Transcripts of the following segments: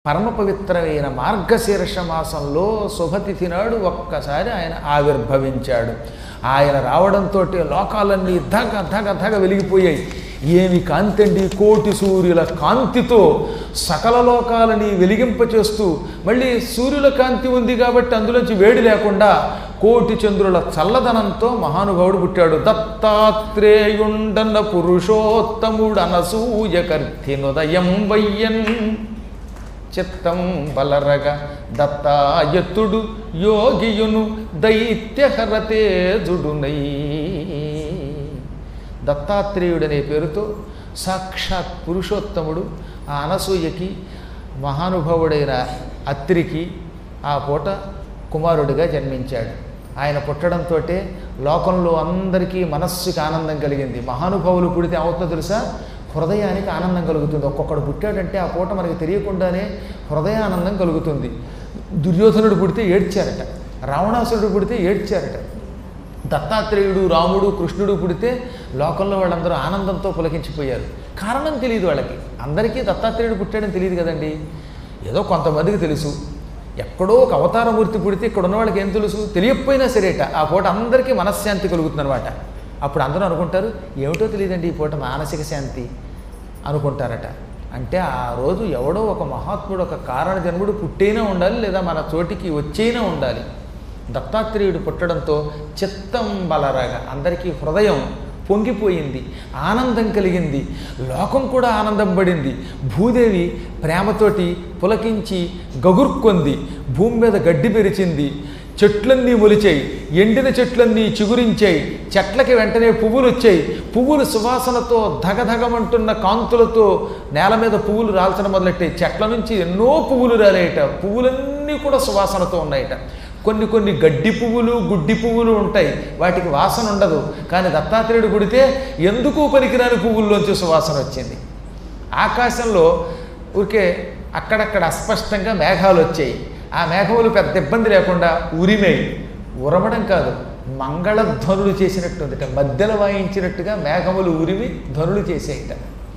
పరమ పవిత్రమైన మార్గశీర్ష మాసంలో శుభతిథి నాడు ఒక్కసారి ఆయన ఆవిర్భవించాడు ఆయన రావడంతో లోకాలన్నీ ధగ ధగ ధగ వెలిగిపోయాయి ఏమి కాంతి అండి కోటి సూర్యుల కాంతితో సకల లోకాలని వెలిగింపచేస్తూ మళ్ళీ సూర్యుల కాంతి ఉంది కాబట్టి అందులోంచి వేడి లేకుండా కోటి చంద్రుల చల్లదనంతో మహానుభావుడు పుట్టాడు దత్తాత్రేయుండన్న పురుషోత్తముడు అనసూయకర్తినుదయం వయ్యన్ చిత్తం బలరగ దత్తాయత్తుడు యోగియును దైత్యహరతేజుడునై దత్తాత్రేయుడనే పేరుతో సాక్షాత్ పురుషోత్తముడు ఆ అనసూయకి మహానుభావుడైన అత్రికి ఆ పూట కుమారుడిగా జన్మించాడు ఆయన పుట్టడంతో లోకంలో అందరికీ మనస్సుకి ఆనందం కలిగింది మహానుభావులు పుడితే అవుతుందో తెలుసా హృదయానికి ఆనందం కలుగుతుంది ఒక్కొక్కడు పుట్టాడంటే ఆ పూట మనకి తెలియకుండానే హృదయానందం కలుగుతుంది దుర్యోధనుడు పుడితే ఏడ్చారట రావణాసురుడు పుడితే ఏడ్చారట దత్తాత్రేయుడు రాముడు కృష్ణుడు పుడితే లోకంలో వాళ్ళందరూ ఆనందంతో పులకించిపోయారు కారణం తెలియదు వాళ్ళకి అందరికీ దత్తాత్రేయుడు పుట్టాడని తెలియదు కదండి ఏదో కొంతమందికి తెలుసు ఎక్కడో ఒక అవతారమూర్తి పుడితే ఇక్కడ ఉన్న వాళ్ళకి ఏం తెలుసు తెలియకపోయినా సరేట ఆ పూట అందరికీ మనశ్శాంతి కలుగుతుందన్నమాట అప్పుడు అందరూ అనుకుంటారు ఏమిటో తెలియదండి ఈ పూట మానసిక శాంతి అనుకుంటారట అంటే ఆ రోజు ఎవడో ఒక మహాత్ముడు ఒక కారణ జన్ముడు పుట్టైనా ఉండాలి లేదా మన చోటికి వచ్చైనా ఉండాలి దత్తాత్రేయుడు పుట్టడంతో చిత్తం బలరాగా అందరికీ హృదయం పొంగిపోయింది ఆనందం కలిగింది లోకం కూడా ఆనందం పడింది భూదేవి ప్రేమతోటి పులకించి గగుర్కొంది భూమి మీద గడ్డి పెరిచింది చెట్లన్నీ మొలిచాయి ఎండిన చెట్లన్నీ చిగురించాయి చెట్లకి వెంటనే పువ్వులు వచ్చాయి పువ్వులు సువాసనతో ధగధగమంటున్న కాంతులతో నేల మీద పువ్వులు రాల్చడం మొదలెట్టాయి చెట్ల నుంచి ఎన్నో పువ్వులు రాలేయట పువ్వులన్నీ కూడా సువాసనతో ఉన్నాయట కొన్ని కొన్ని గడ్డి పువ్వులు గుడ్డి పువ్వులు ఉంటాయి వాటికి వాసన ఉండదు కానీ దత్తాత్రేయుడు పుడితే ఎందుకు పనికిరాని పువ్వుల్లోంచి సువాసన వచ్చింది ఆకాశంలో ఊరికే అక్కడక్కడ అస్పష్టంగా మేఘాలు వచ్చాయి ఆ మేఘములు పెద్ద ఇబ్బంది లేకుండా ఉరిమేయి ఉరమడం కాదు మంగళధ్వనులు చేసినట్టుందిట మధ్యలో వాయించినట్టుగా మేఘములు ఉరిమి ధ్వనులు చేసేయట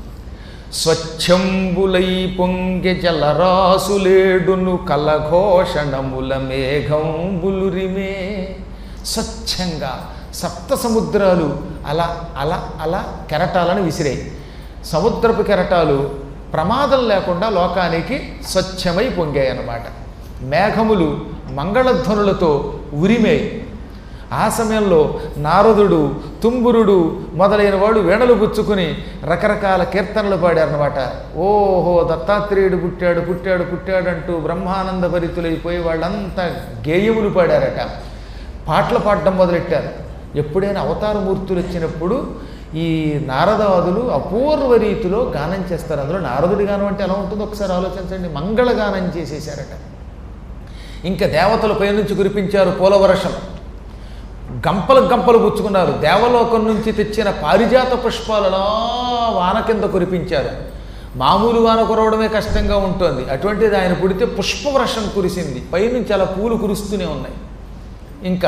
స్వచ్ఛంబులై పొంగె జలరాసులేడును కలఘోషణముల మేఘంబులురిమే స్వచ్ఛంగా సప్త సముద్రాలు అలా అలా అలా కెరటాలను విసిరాయి సముద్రపు కెరటాలు ప్రమాదం లేకుండా లోకానికి స్వచ్ఛమై పొంగాయి అన్నమాట మేఘములు మంగళధ్వనులతో ఉరిమే ఆ సమయంలో నారదుడు తుంబురుడు మొదలైన వాడు వీణలు పుచ్చుకుని రకరకాల కీర్తనలు పాడారనమాట ఓహో దత్తాత్రేయుడు పుట్టాడు పుట్టాడు పుట్టాడంటూ బ్రహ్మానంద భరితులైపోయి వాళ్ళంతా గేయములు పాడారట పాటలు పాడడం మొదలెట్టారు ఎప్పుడైనా అవతారమూర్తులు వచ్చినప్పుడు ఈ నారదాదులు అపూర్వ రీతిలో గానం చేస్తారు అందులో నారదుడి గానం అంటే ఎలా ఉంటుందో ఒకసారి ఆలోచించండి మంగళగానం చేసేశారట ఇంకా దేవతలు పైనుంచి కురిపించారు పూలవర్షం గంపలు గంపలు పుచ్చుకున్నారు దేవలోకం నుంచి తెచ్చిన పారిజాత పుష్పాలు అలా వాన కింద కురిపించారు మామూలు వాన కురవడమే కష్టంగా ఉంటుంది అటువంటిది ఆయన పుడితే పుష్పవర్షం కురిసింది పైనుంచి అలా పూలు కురుస్తూనే ఉన్నాయి ఇంకా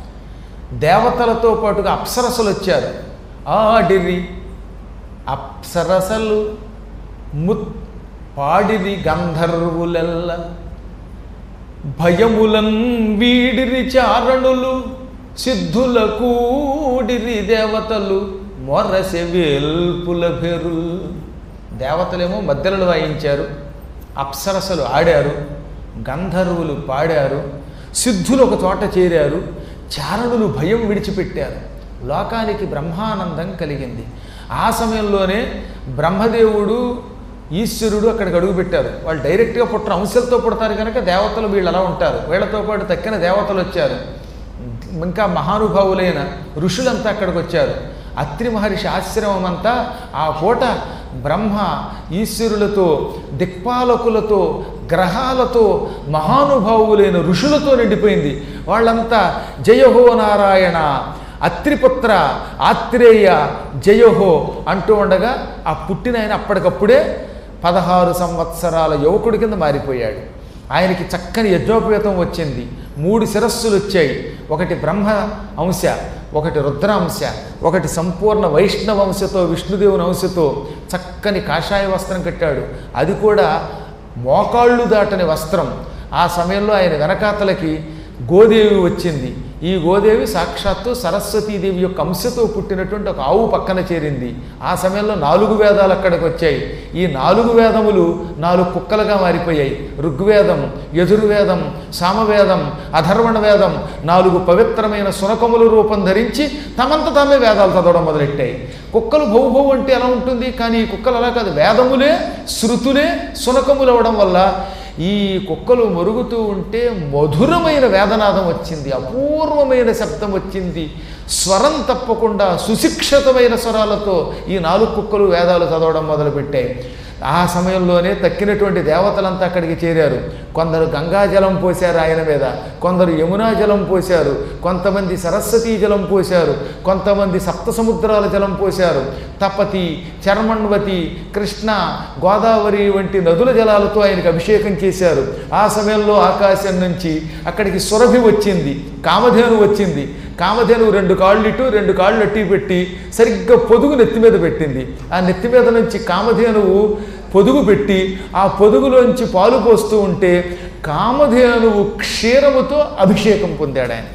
దేవతలతో పాటుగా అప్సరసలు వచ్చారు ఆడిరి అప్సరసలు ముత్ పాడిరి గంధర్వులెల్ల భయములన్ వీడిరి చారణులు సిద్ధుల కూడిరి దేవతలు మొరసె వేల్పుల భెరు దేవతలేమో మధ్యలో వాయించారు అప్సరసలు ఆడారు గంధర్వులు పాడారు సిద్ధులు ఒక చోట చేరారు చారణులు భయం విడిచిపెట్టారు లోకానికి బ్రహ్మానందం కలిగింది ఆ సమయంలోనే బ్రహ్మదేవుడు ఈశ్వరుడు అక్కడికి అడుగుపెట్టారు వాళ్ళు డైరెక్ట్గా పుట్టిన అంశాలతో పుడతారు కనుక దేవతలు వీళ్ళు అలా ఉంటారు వీళ్ళతో పాటు తక్కిన దేవతలు వచ్చారు ఇంకా మహానుభావులైన ఋషులంతా అక్కడికి వచ్చారు అత్రి మహర్షి ఆశ్రమం అంతా ఆ పూట బ్రహ్మ ఈశ్వరులతో దిక్పాలకులతో గ్రహాలతో మహానుభావులైన ఋషులతో నిండిపోయింది వాళ్ళంతా జయహో నారాయణ అత్రిపుత్ర ఆత్రేయ జయహో అంటూ ఉండగా ఆ పుట్టిన ఆయన అప్పటికప్పుడే పదహారు సంవత్సరాల యువకుడి కింద మారిపోయాడు ఆయనకి చక్కని యజ్ఞోపేతం వచ్చింది మూడు శిరస్సులు వచ్చాయి ఒకటి బ్రహ్మ అంశ ఒకటి రుద్ర అంశ ఒకటి సంపూర్ణ వైష్ణవ అంశతో విష్ణుదేవుని అంశతో చక్కని కాషాయ వస్త్రం కట్టాడు అది కూడా మోకాళ్ళు దాటని వస్త్రం ఆ సమయంలో ఆయన వెనకాతలకి గోదేవి వచ్చింది ఈ గోదేవి సాక్షాత్తు సరస్వతీదేవి యొక్క అంశతో పుట్టినటువంటి ఒక ఆవు పక్కన చేరింది ఆ సమయంలో నాలుగు వేదాలు అక్కడికి వచ్చాయి ఈ నాలుగు వేదములు నాలుగు కుక్కలుగా మారిపోయాయి ఋగ్వేదం యజుర్వేదం సామవేదం అధర్వణ వేదం నాలుగు పవిత్రమైన సునకముల రూపం ధరించి తమంత తామే వేదాలు చదవడం మొదలెట్టాయి కుక్కలు భౌ భౌ అంటే ఎలా ఉంటుంది కానీ ఈ కుక్కలు అలా కాదు వేదములే శృతులే సునకములు అవడం వల్ల ఈ కుక్కలు మరుగుతూ ఉంటే మధురమైన వేదనాదం వచ్చింది అపూర్వమైన శబ్దం వచ్చింది స్వరం తప్పకుండా సుశిక్షితమైన స్వరాలతో ఈ నాలుగు కుక్కలు వేదాలు చదవడం మొదలుపెట్టాయి ఆ సమయంలోనే తక్కినటువంటి దేవతలంతా అక్కడికి చేరారు కొందరు గంగాజలం పోశారు ఆయన మీద కొందరు యమునా జలం పోశారు కొంతమంది సరస్వతీ జలం పోశారు కొంతమంది సప్త సముద్రాల జలం పోశారు తపతి చర్మణ్వతి కృష్ణ గోదావరి వంటి నదుల జలాలతో ఆయనకు అభిషేకం చేశారు ఆ సమయంలో ఆకాశం నుంచి అక్కడికి సురభి వచ్చింది కామధేను వచ్చింది కామధేను రెండు కాళ్ళు ఇటు రెండు కాళ్ళు అట్టి పెట్టి సరిగ్గా పొదుగు నెత్తి మీద పెట్టింది ఆ నెత్తి మీద నుంచి కామధేనువు పొదుగు పెట్టి ఆ పొదుగులోంచి పాలు పోస్తూ ఉంటే కామధేనువు క్షీరముతో అభిషేకం పొందాడు ఆయన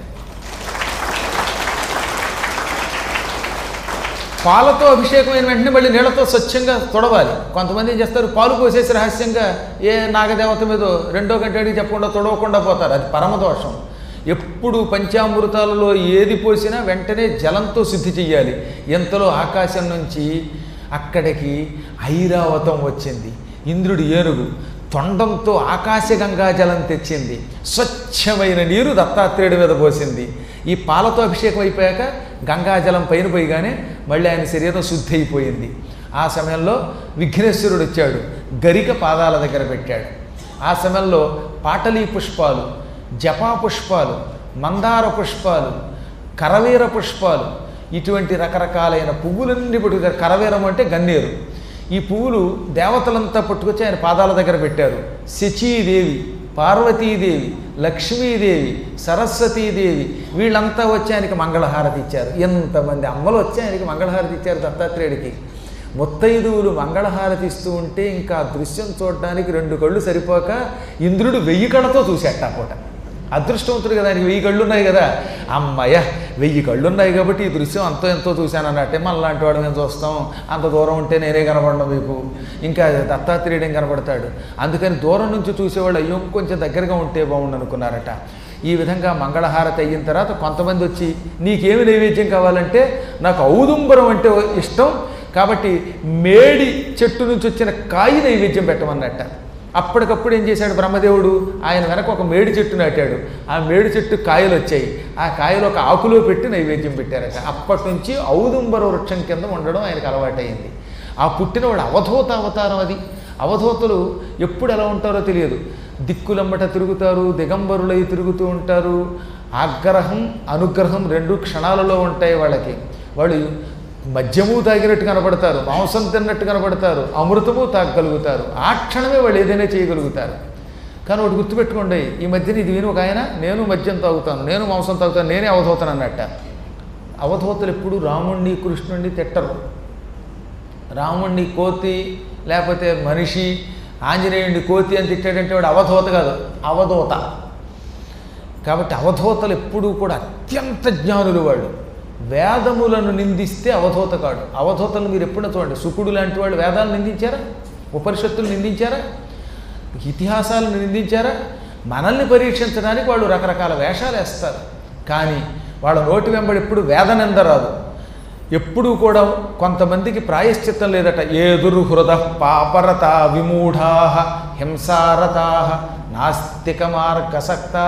పాలతో అభిషేకమైన వెంటనే మళ్ళీ నీళ్లతో స్వచ్ఛంగా తొడవాలి కొంతమంది ఏం చేస్తారు పాలు పోసేసి రహస్యంగా ఏ నాగదేవత మీద రెండో గంటడికి చెప్పకుండా తొడవకుండా పోతారు అది పరమదోషం ఎప్పుడు పంచామృతాలలో ఏది పోసినా వెంటనే జలంతో శుద్ధి చెయ్యాలి ఎంతలో ఆకాశం నుంచి అక్కడికి ఐరావతం వచ్చింది ఇంద్రుడి ఏనుగు తొండంతో ఆకాశగంగా జలం తెచ్చింది స్వచ్ఛమైన నీరు దత్తాత్రేయుడి మీద పోసింది ఈ పాలతో అభిషేకం అయిపోయాక గంగాజలం పైన పోయిగానే మళ్ళీ ఆయన శరీరం శుద్ధి అయిపోయింది ఆ సమయంలో విఘ్నేశ్వరుడు వచ్చాడు గరిక పాదాల దగ్గర పెట్టాడు ఆ సమయంలో పాటలీ పుష్పాలు జపా పుష్పాలు మందార పుష్పాలు కరవీర పుష్పాలు ఇటువంటి రకరకాలైన పువ్వులన్నీ పట్టుకుతారు కరవీరం అంటే గన్నేరు ఈ పువ్వులు దేవతలంతా పట్టుకొచ్చి ఆయన పాదాల దగ్గర పెట్టారు శచీదేవి పార్వతీదేవి లక్ష్మీదేవి సరస్వతీదేవి వీళ్ళంతా వచ్చి ఆయనకి మంగళహారతి ఇచ్చారు ఎంతమంది అమ్మలు వచ్చి ఆయనకి మంగళహారతి ఇచ్చారు దత్తాత్రేయుడికి ముత్తైదువులు మంగళహారతి ఇస్తూ ఉంటే ఇంకా ఆ దృశ్యం చూడడానికి రెండు కళ్ళు సరిపోక ఇంద్రుడు వెయ్యి కళ్ళతో చూశాట ఆ పూట అదృష్టవంతుడు కదా ఆయనకి వెయ్యి కళ్ళు ఉన్నాయి కదా అమ్మయ్య వెయ్యి కళ్ళు ఉన్నాయి కాబట్టి ఈ దృశ్యం అంతో ఎంతో చూశాను అన్నట్టే మనలాంటి వాడు మేము చూస్తాం అంత దూరం ఉంటే నేనే కనపడడం మీకు ఇంకా దత్తాత్రేయుడేం కనపడతాడు అందుకని దూరం నుంచి చూసేవాళ్ళు అయ్యో కొంచెం దగ్గరగా ఉంటే బాగుండు అనుకున్నారట ఈ విధంగా మంగళహారతి అయిన తర్వాత కొంతమంది వచ్చి నీకేమి నైవేద్యం కావాలంటే నాకు ఔదుంబరం అంటే ఇష్టం కాబట్టి మేడి చెట్టు నుంచి వచ్చిన కాయి నైవేద్యం పెట్టమన్నట్ట అప్పటికప్పుడు ఏం చేశాడు బ్రహ్మదేవుడు ఆయన వెనక ఒక మేడి చెట్టు నాటాడు ఆ మేడి చెట్టు కాయలు వచ్చాయి ఆ కాయలు ఒక ఆకులో పెట్టి నైవేద్యం పెట్టారట అప్పటి నుంచి ఔదుంబర వృక్షం కింద ఉండడం ఆయనకు అలవాటైంది ఆ పుట్టినవాడు అవధూత అవతారం అది అవధూతలు ఎప్పుడు ఎలా ఉంటారో తెలియదు దిక్కులమ్మట తిరుగుతారు దిగంబరులై తిరుగుతూ ఉంటారు ఆగ్రహం అనుగ్రహం రెండు క్షణాలలో ఉంటాయి వాళ్ళకి వాళ్ళు మద్యము తాగినట్టు కనపడతారు మాంసం తిన్నట్టు కనపడతారు అమృతము తాగగలుగుతారు ఆ క్షణమే వాళ్ళు ఏదైనా చేయగలుగుతారు కానీ ఒకటి గుర్తుపెట్టుకోండి ఈ మధ్యన ఇది విని ఒక ఆయన నేను మద్యం తాగుతాను నేను మాంసం తాగుతాను నేనే అవధూతను అన్నట్ట అవధూతలు ఎప్పుడు రాముణ్ణి కృష్ణుణ్ణి తిట్టరు రాముణ్ణి కోతి లేకపోతే మనిషి ఆంజనేయుడిని కోతి అని తిట్టాడంటే వాడు అవధూత కాదు అవధూత కాబట్టి అవధూతలు ఎప్పుడూ కూడా అత్యంత జ్ఞానులు వాళ్ళు వేదములను నిందిస్తే అవధూత కాడు అవధూతలు మీరు ఎప్పుడైనా చూడండి సుకుడు లాంటి వాళ్ళు వేదాలను నిందించారా ఉపనిషత్తులు నిందించారా ఇతిహాసాలను నిందించారా మనల్ని పరీక్షించడానికి వాళ్ళు రకరకాల వేషాలు వేస్తారు కానీ వాళ్ళ నోటి వెంబడి ఎప్పుడు వేదనింద రాదు ఎప్పుడూ కూడా కొంతమందికి ప్రాయశ్చిత్తం లేదట ఏదురు హృద పాపరత విమూఢా హింసారతా నాస్తిక మార్గసక్తా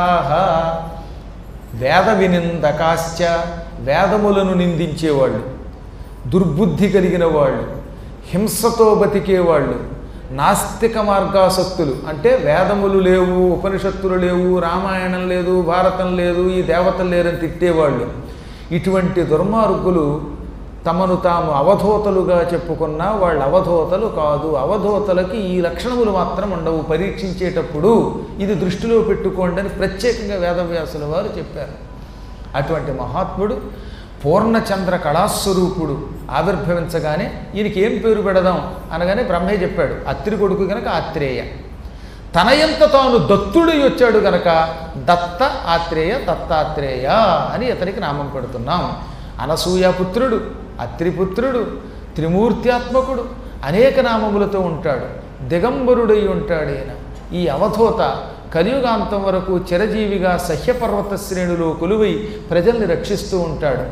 వేద వినిందకాశ్చ వేదములను నిందించేవాళ్ళు దుర్బుద్ధి కలిగిన వాళ్ళు హింసతో బతికేవాళ్ళు నాస్తిక మార్గాసక్తులు అంటే వేదములు లేవు ఉపనిషత్తులు లేవు రామాయణం లేదు భారతం లేదు ఈ దేవతలు లేరని తిట్టేవాళ్ళు ఇటువంటి దుర్మార్గులు తమను తాము అవధూతలుగా చెప్పుకున్న వాళ్ళు అవధూతలు కాదు అవధూతలకి ఈ లక్షణములు మాత్రం ఉండవు పరీక్షించేటప్పుడు ఇది దృష్టిలో పెట్టుకోండి అని ప్రత్యేకంగా వేదవ్యాసుల వారు చెప్పారు అటువంటి మహాత్ముడు పూర్ణచంద్ర కళాస్వరూపుడు ఆవిర్భవించగానే ఈయనకి ఏం పేరు పెడదాం అనగానే బ్రహ్మే చెప్పాడు అత్రి కొడుకు కనుక ఆత్రేయ తనయంత తాను దత్తుడై వచ్చాడు గనక దత్త ఆత్రేయ దత్తాత్రేయ అని ఇతనికి నామం పెడుతున్నాం అనసూయ పుత్రుడు అత్రిపుత్రుడు త్రిమూర్త్యాత్మకుడు అనేక నామములతో ఉంటాడు దిగంబరుడై ఉంటాడు ఈయన ఈ అవధూత కలియుగాంతం వరకు చిరజీవిగా సహ్యపర్వత శ్రేణులు కొలువై ప్రజల్ని రక్షిస్తూ ఉంటాడు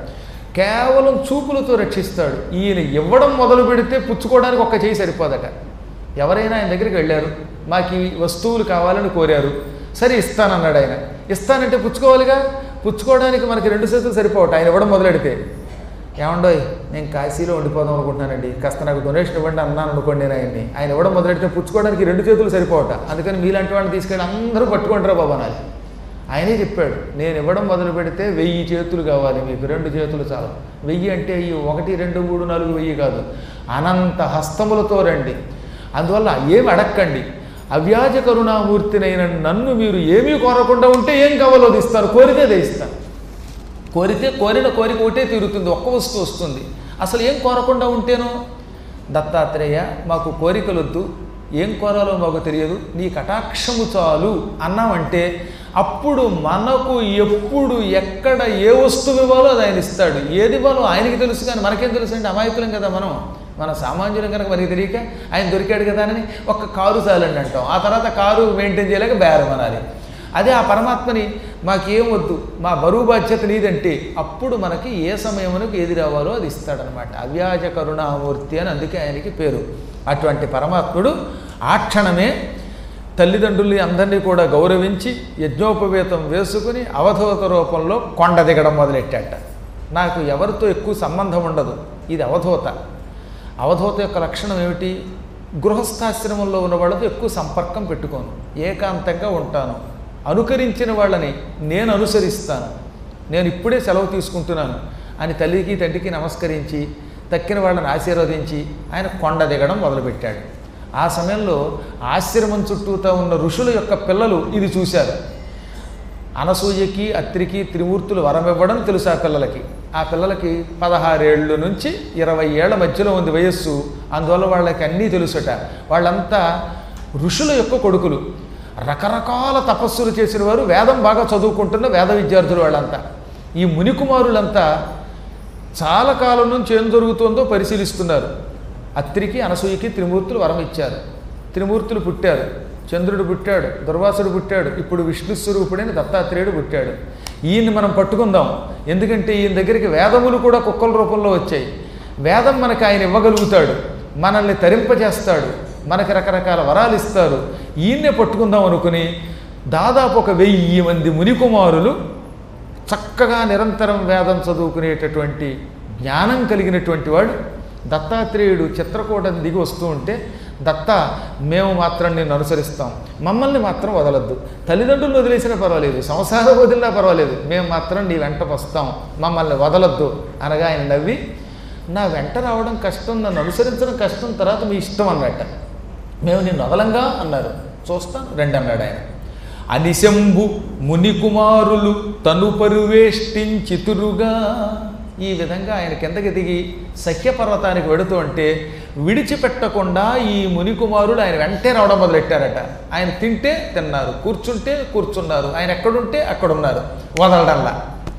కేవలం చూపులతో రక్షిస్తాడు ఈయన ఇవ్వడం మొదలు పెడితే పుచ్చుకోవడానికి ఒక్క చేయి సరిపోదట ఎవరైనా ఆయన దగ్గరికి వెళ్ళారు మాకు ఈ వస్తువులు కావాలని కోరారు సరే ఇస్తానన్నాడు ఆయన ఇస్తానంటే పుచ్చుకోవాలిగా పుచ్చుకోవడానికి మనకి రెండు చేతులు సరిపోవట ఆయన ఇవ్వడం మొదలెడితే ఏమండోయ్ నేను కాశీలో ఉండిపోదాం అనుకుంటున్నానండి కాస్త నాకు డొనేషన్ ఇవ్వండి అన్నాను అనుకోండి నేను ఆయన్ని ఆయన ఇవ్వడం మొదలెడితే పుచ్చుకోవడానికి రెండు చేతులు సరిపోవట అందుకని మీలాంటి వాళ్ళని తీసుకెళ్ళి అందరూ పట్టుకుంటారా బాబా నాది ఆయనే చెప్పాడు నేను ఇవ్వడం మొదలు పెడితే వెయ్యి చేతులు కావాలి మీకు రెండు చేతులు చాలు వెయ్యి అంటే ఈ ఒకటి రెండు మూడు నాలుగు వెయ్యి కాదు అనంత హస్తములతో రండి అందువల్ల ఏమి అడక్కండి అవ్యాజ కరుణామూర్తినైన నన్ను మీరు ఏమీ కోరకుండా ఉంటే ఏం కావాలో అది ఇస్తాను కోరితే అదే ఇస్తాను కోరితే కోరిన కోరిక ఒకటే తీరుతుంది ఒక్క వస్తువు వస్తుంది అసలు ఏం కోరకుండా ఉంటేనో దత్తాత్రేయ మాకు కోరికలొద్దు ఏం కోరాలో మాకు తెలియదు నీ కటాక్షము చాలు అన్నామంటే అప్పుడు మనకు ఎప్పుడు ఎక్కడ ఏ వస్తువు ఇవ్వాలో అది ఆయన ఇస్తాడు ఏది ఇవ్వాలో ఆయనకి తెలుసు కానీ మనకేం తెలుసు అండి అమాయకులం కదా మనం మన సామాన్యులం కనుక మనకి తెలియక ఆయన దొరికాడు కదా అని ఒక్క కారు చాలండి అంటాం ఆ తర్వాత కారు మెయింటైన్ చేయలేక బేరం అనాలి అదే ఆ పరమాత్మని మాకేం వద్దు మా బరువు బాధ్యత నీదంటే అప్పుడు మనకి ఏ సమయమునకు ఏది రావాలో అది ఇస్తాడనమాట అవ్యాజ కరుణామూర్తి అని అందుకే ఆయనకి పేరు అటువంటి పరమాత్ముడు ఆ క్షణమే తల్లిదండ్రుల్ని అందరినీ కూడా గౌరవించి యజ్ఞోపవేతం వేసుకుని అవధూత రూపంలో కొండ దిగడం మొదలెట్టాట నాకు ఎవరితో ఎక్కువ సంబంధం ఉండదు ఇది అవధూత అవధూత యొక్క లక్షణం ఏమిటి గృహస్థాశ్రమంలో ఉన్న వాళ్ళతో ఎక్కువ సంపర్కం పెట్టుకోను ఏకాంతంగా ఉంటాను అనుకరించిన వాళ్ళని నేను అనుసరిస్తాను నేను ఇప్పుడే సెలవు తీసుకుంటున్నాను అని తల్లికి తండ్రికి నమస్కరించి తక్కిన వాళ్ళని ఆశీర్వదించి ఆయన కొండ దిగడం మొదలుపెట్టాడు ఆ సమయంలో ఆశ్రమం చుట్టూతా ఉన్న ఋషుల యొక్క పిల్లలు ఇది చూశారు అనసూయకి అత్రికి త్రిమూర్తులు వరం ఇవ్వడం తెలుసు ఆ పిల్లలకి ఆ పిల్లలకి పదహారేళ్ళు నుంచి ఇరవై ఏళ్ల మధ్యలో ఉంది వయస్సు అందువల్ల వాళ్ళకి అన్నీ తెలుసుట వాళ్ళంతా ఋషుల యొక్క కొడుకులు రకరకాల తపస్సులు చేసిన వారు వేదం బాగా చదువుకుంటున్న వేద విద్యార్థులు వాళ్ళంతా ఈ మునికుమారులంతా చాలా కాలం నుంచి ఏం జరుగుతుందో పరిశీలిస్తున్నారు అత్రికి అనసూయకి త్రిమూర్తులు వరం ఇచ్చారు త్రిమూర్తులు పుట్టారు చంద్రుడు పుట్టాడు దుర్వాసుడు పుట్టాడు ఇప్పుడు విష్ణు స్వరూపుడైన దత్తాత్రేయుడు పుట్టాడు ఈయన్ని మనం పట్టుకుందాం ఎందుకంటే ఈయన దగ్గరికి వేదములు కూడా కుక్కల రూపంలో వచ్చాయి వేదం మనకి ఆయన ఇవ్వగలుగుతాడు మనల్ని తరింపజేస్తాడు మనకి రకరకాల వరాలు ఇస్తారు ఈయన్నే పట్టుకుందాం అనుకుని దాదాపు ఒక వెయ్యి మంది మునికుమారులు చక్కగా నిరంతరం వేదం చదువుకునేటటువంటి జ్ఞానం కలిగినటువంటి వాడు దత్తాత్రేయుడు చిత్రకూటం దిగి వస్తూ ఉంటే దత్త మేము మాత్రం నిన్ను అనుసరిస్తాం మమ్మల్ని మాత్రం వదలొద్దు తల్లిదండ్రులను వదిలేసినా పర్వాలేదు సంసారం వదిలినా పర్వాలేదు మేము మాత్రం నీ వెంట వస్తాం మమ్మల్ని వదలొద్దు అనగా ఆయన నవ్వి నా వెంట రావడం కష్టం నన్ను అనుసరించడం కష్టం తర్వాత మీ ఇష్టం అన్నట్ట మేము నిన్ను వదలంగా అన్నారు చూస్తాను రెండు అన్నాడు ఆయన అనిశంభు మునికుమారులు తను పరువేష్టించితురుగా ఈ విధంగా ఆయన కిందకి దిగి సఖ్యపర్వతానికి వెడుతూ ఉంటే విడిచిపెట్టకుండా ఈ మునికుమారులు ఆయన వెంటే రావడం మొదలెట్టారట ఆయన తింటే తిన్నారు కూర్చుంటే కూర్చున్నారు ఆయన ఎక్కడుంటే అక్కడున్నారు వదలడంలా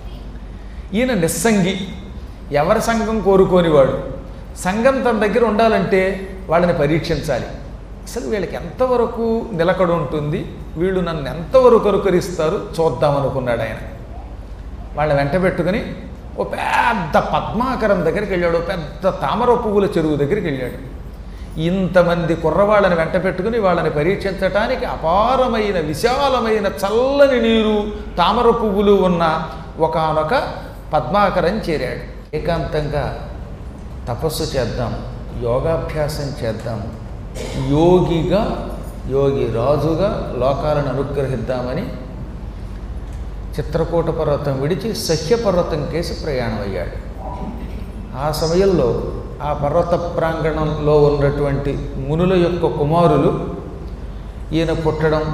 ఈయన నిస్సంగి ఎవరి సంఘం కోరుకోనివాడు సంఘం తన దగ్గర ఉండాలంటే వాళ్ళని పరీక్షించాలి అసలు వీళ్ళకి ఎంతవరకు నిలకడ ఉంటుంది వీళ్ళు నన్ను ఎంతవరకు అనుకరిస్తారు చూద్దాం అనుకున్నాడు ఆయన వాళ్ళని వెంట పెట్టుకుని ఓ పెద్ద పద్మాకరం దగ్గరికి వెళ్ళాడు ఓ పెద్ద తామర పువ్వుల చెరువు దగ్గరికి వెళ్ళాడు ఇంతమంది కుర్రవాళ్ళని వెంట పెట్టుకుని వాళ్ళని పరీక్షించటానికి అపారమైన విశాలమైన చల్లని నీరు తామర పువ్వులు ఉన్న ఒకనొక పద్మాకరం చేరాడు ఏకాంతంగా తపస్సు చేద్దాం యోగాభ్యాసం చేద్దాం యోగిగా యోగి రాజుగా లోకాలను అనుగ్రహిద్దామని చిత్రకూట పర్వతం విడిచి సహ్య పర్వతం కేసి ప్రయాణం అయ్యాడు ఆ సమయంలో ఆ పర్వత ప్రాంగణంలో ఉన్నటువంటి మునుల యొక్క కుమారులు ఈయన పుట్టడం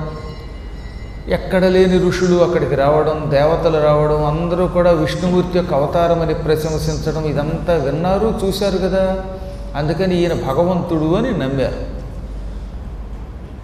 ఎక్కడ లేని ఋషులు అక్కడికి రావడం దేవతలు రావడం అందరూ కూడా విష్ణుమూర్తి యొక్క అవతారమని ప్రశంసించడం ఇదంతా విన్నారు చూశారు కదా అందుకని ఈయన భగవంతుడు అని నమ్మారు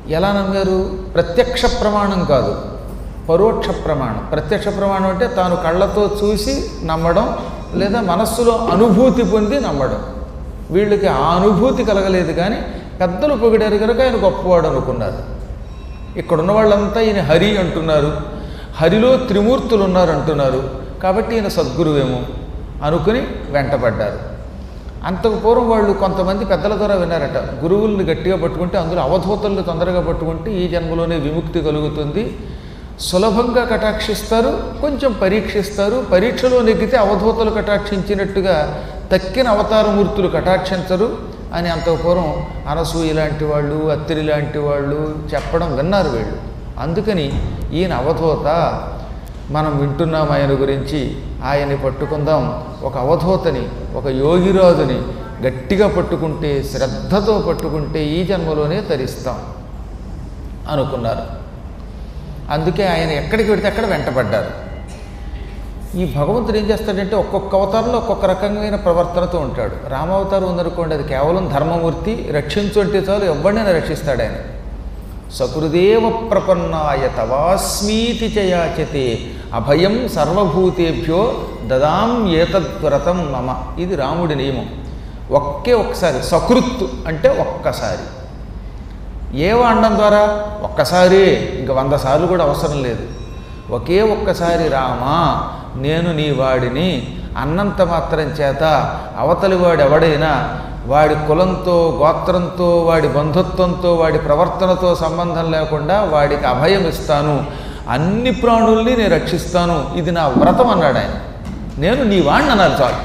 ఎలా నమ్మారు ప్రత్యక్ష ప్రమాణం కాదు పరోక్ష ప్రమాణం ప్రత్యక్ష ప్రమాణం అంటే తాను కళ్ళతో చూసి నమ్మడం లేదా మనస్సులో అనుభూతి పొంది నమ్మడం వీళ్ళకి ఆ అనుభూతి కలగలేదు కానీ పెద్దలు పొగిడారు కనుక ఆయన గొప్పవాడు అనుకున్నారు ఇక్కడ ఉన్న వాళ్ళంతా ఈయన హరి అంటున్నారు హరిలో త్రిమూర్తులు ఉన్నారు అంటున్నారు కాబట్టి ఈయన సద్గురువేమో అనుకుని వెంటపడ్డారు అంతకు పూర్వం వాళ్ళు కొంతమంది పెద్దల ద్వారా విన్నారట గురువుల్ని గట్టిగా పట్టుకుంటే అందులో అవధూతల్ని తొందరగా పట్టుకుంటే ఈ జన్మలోనే విముక్తి కలుగుతుంది సులభంగా కటాక్షిస్తారు కొంచెం పరీక్షిస్తారు పరీక్షలో నెగ్గితే అవధూతలు కటాక్షించినట్టుగా తక్కిన అవతారమూర్తులు కటాక్షించరు అని అంతకు పూర్వం అనసూయ లాంటి వాళ్ళు అత్తిరి లాంటి వాళ్ళు చెప్పడం విన్నారు వీళ్ళు అందుకని ఈయన అవధూత మనం వింటున్నాం ఆయన గురించి ఆయన్ని పట్టుకుందాం ఒక అవధూతని ఒక యోగిరాజుని గట్టిగా పట్టుకుంటే శ్రద్ధతో పట్టుకుంటే ఈ జన్మలోనే తరిస్తాం అనుకున్నారు అందుకే ఆయన ఎక్కడికి వెడితే అక్కడ వెంటపడ్డారు ఈ భగవంతుడు ఏం చేస్తాడంటే ఒక్కొక్క అవతారంలో ఒక్కొక్క రకమైన ప్రవర్తనతో ఉంటాడు రామావతారం ఉందనుకోండి అది కేవలం ధర్మమూర్తి రక్షించు అంటే చాలు ఎవరినైనా రక్షిస్తాడు ఆయన సకృదేవ ప్రపన్నాయ తవాస్మీతి చయాచతే అభయం సర్వభూతేభ్యో దదాం ఏతద్వ్రతం మమ ఇది రాముడి నియమం ఒకే ఒక్కసారి సకృత్ అంటే ఒక్కసారి ఏ వాడడం ద్వారా ఒక్కసారి ఇంక వంద సార్లు కూడా అవసరం లేదు ఒకే ఒక్కసారి రామా నేను నీ వాడిని అన్నంత మాత్రం చేత అవతలి వాడు ఎవడైనా వాడి కులంతో గోత్రంతో వాడి బంధుత్వంతో వాడి ప్రవర్తనతో సంబంధం లేకుండా వాడికి అభయం ఇస్తాను అన్ని ప్రాణుల్ని నేను రక్షిస్తాను ఇది నా వ్రతం అన్నాడు ఆయన నేను నీ వాడిని అన్నారు చాలు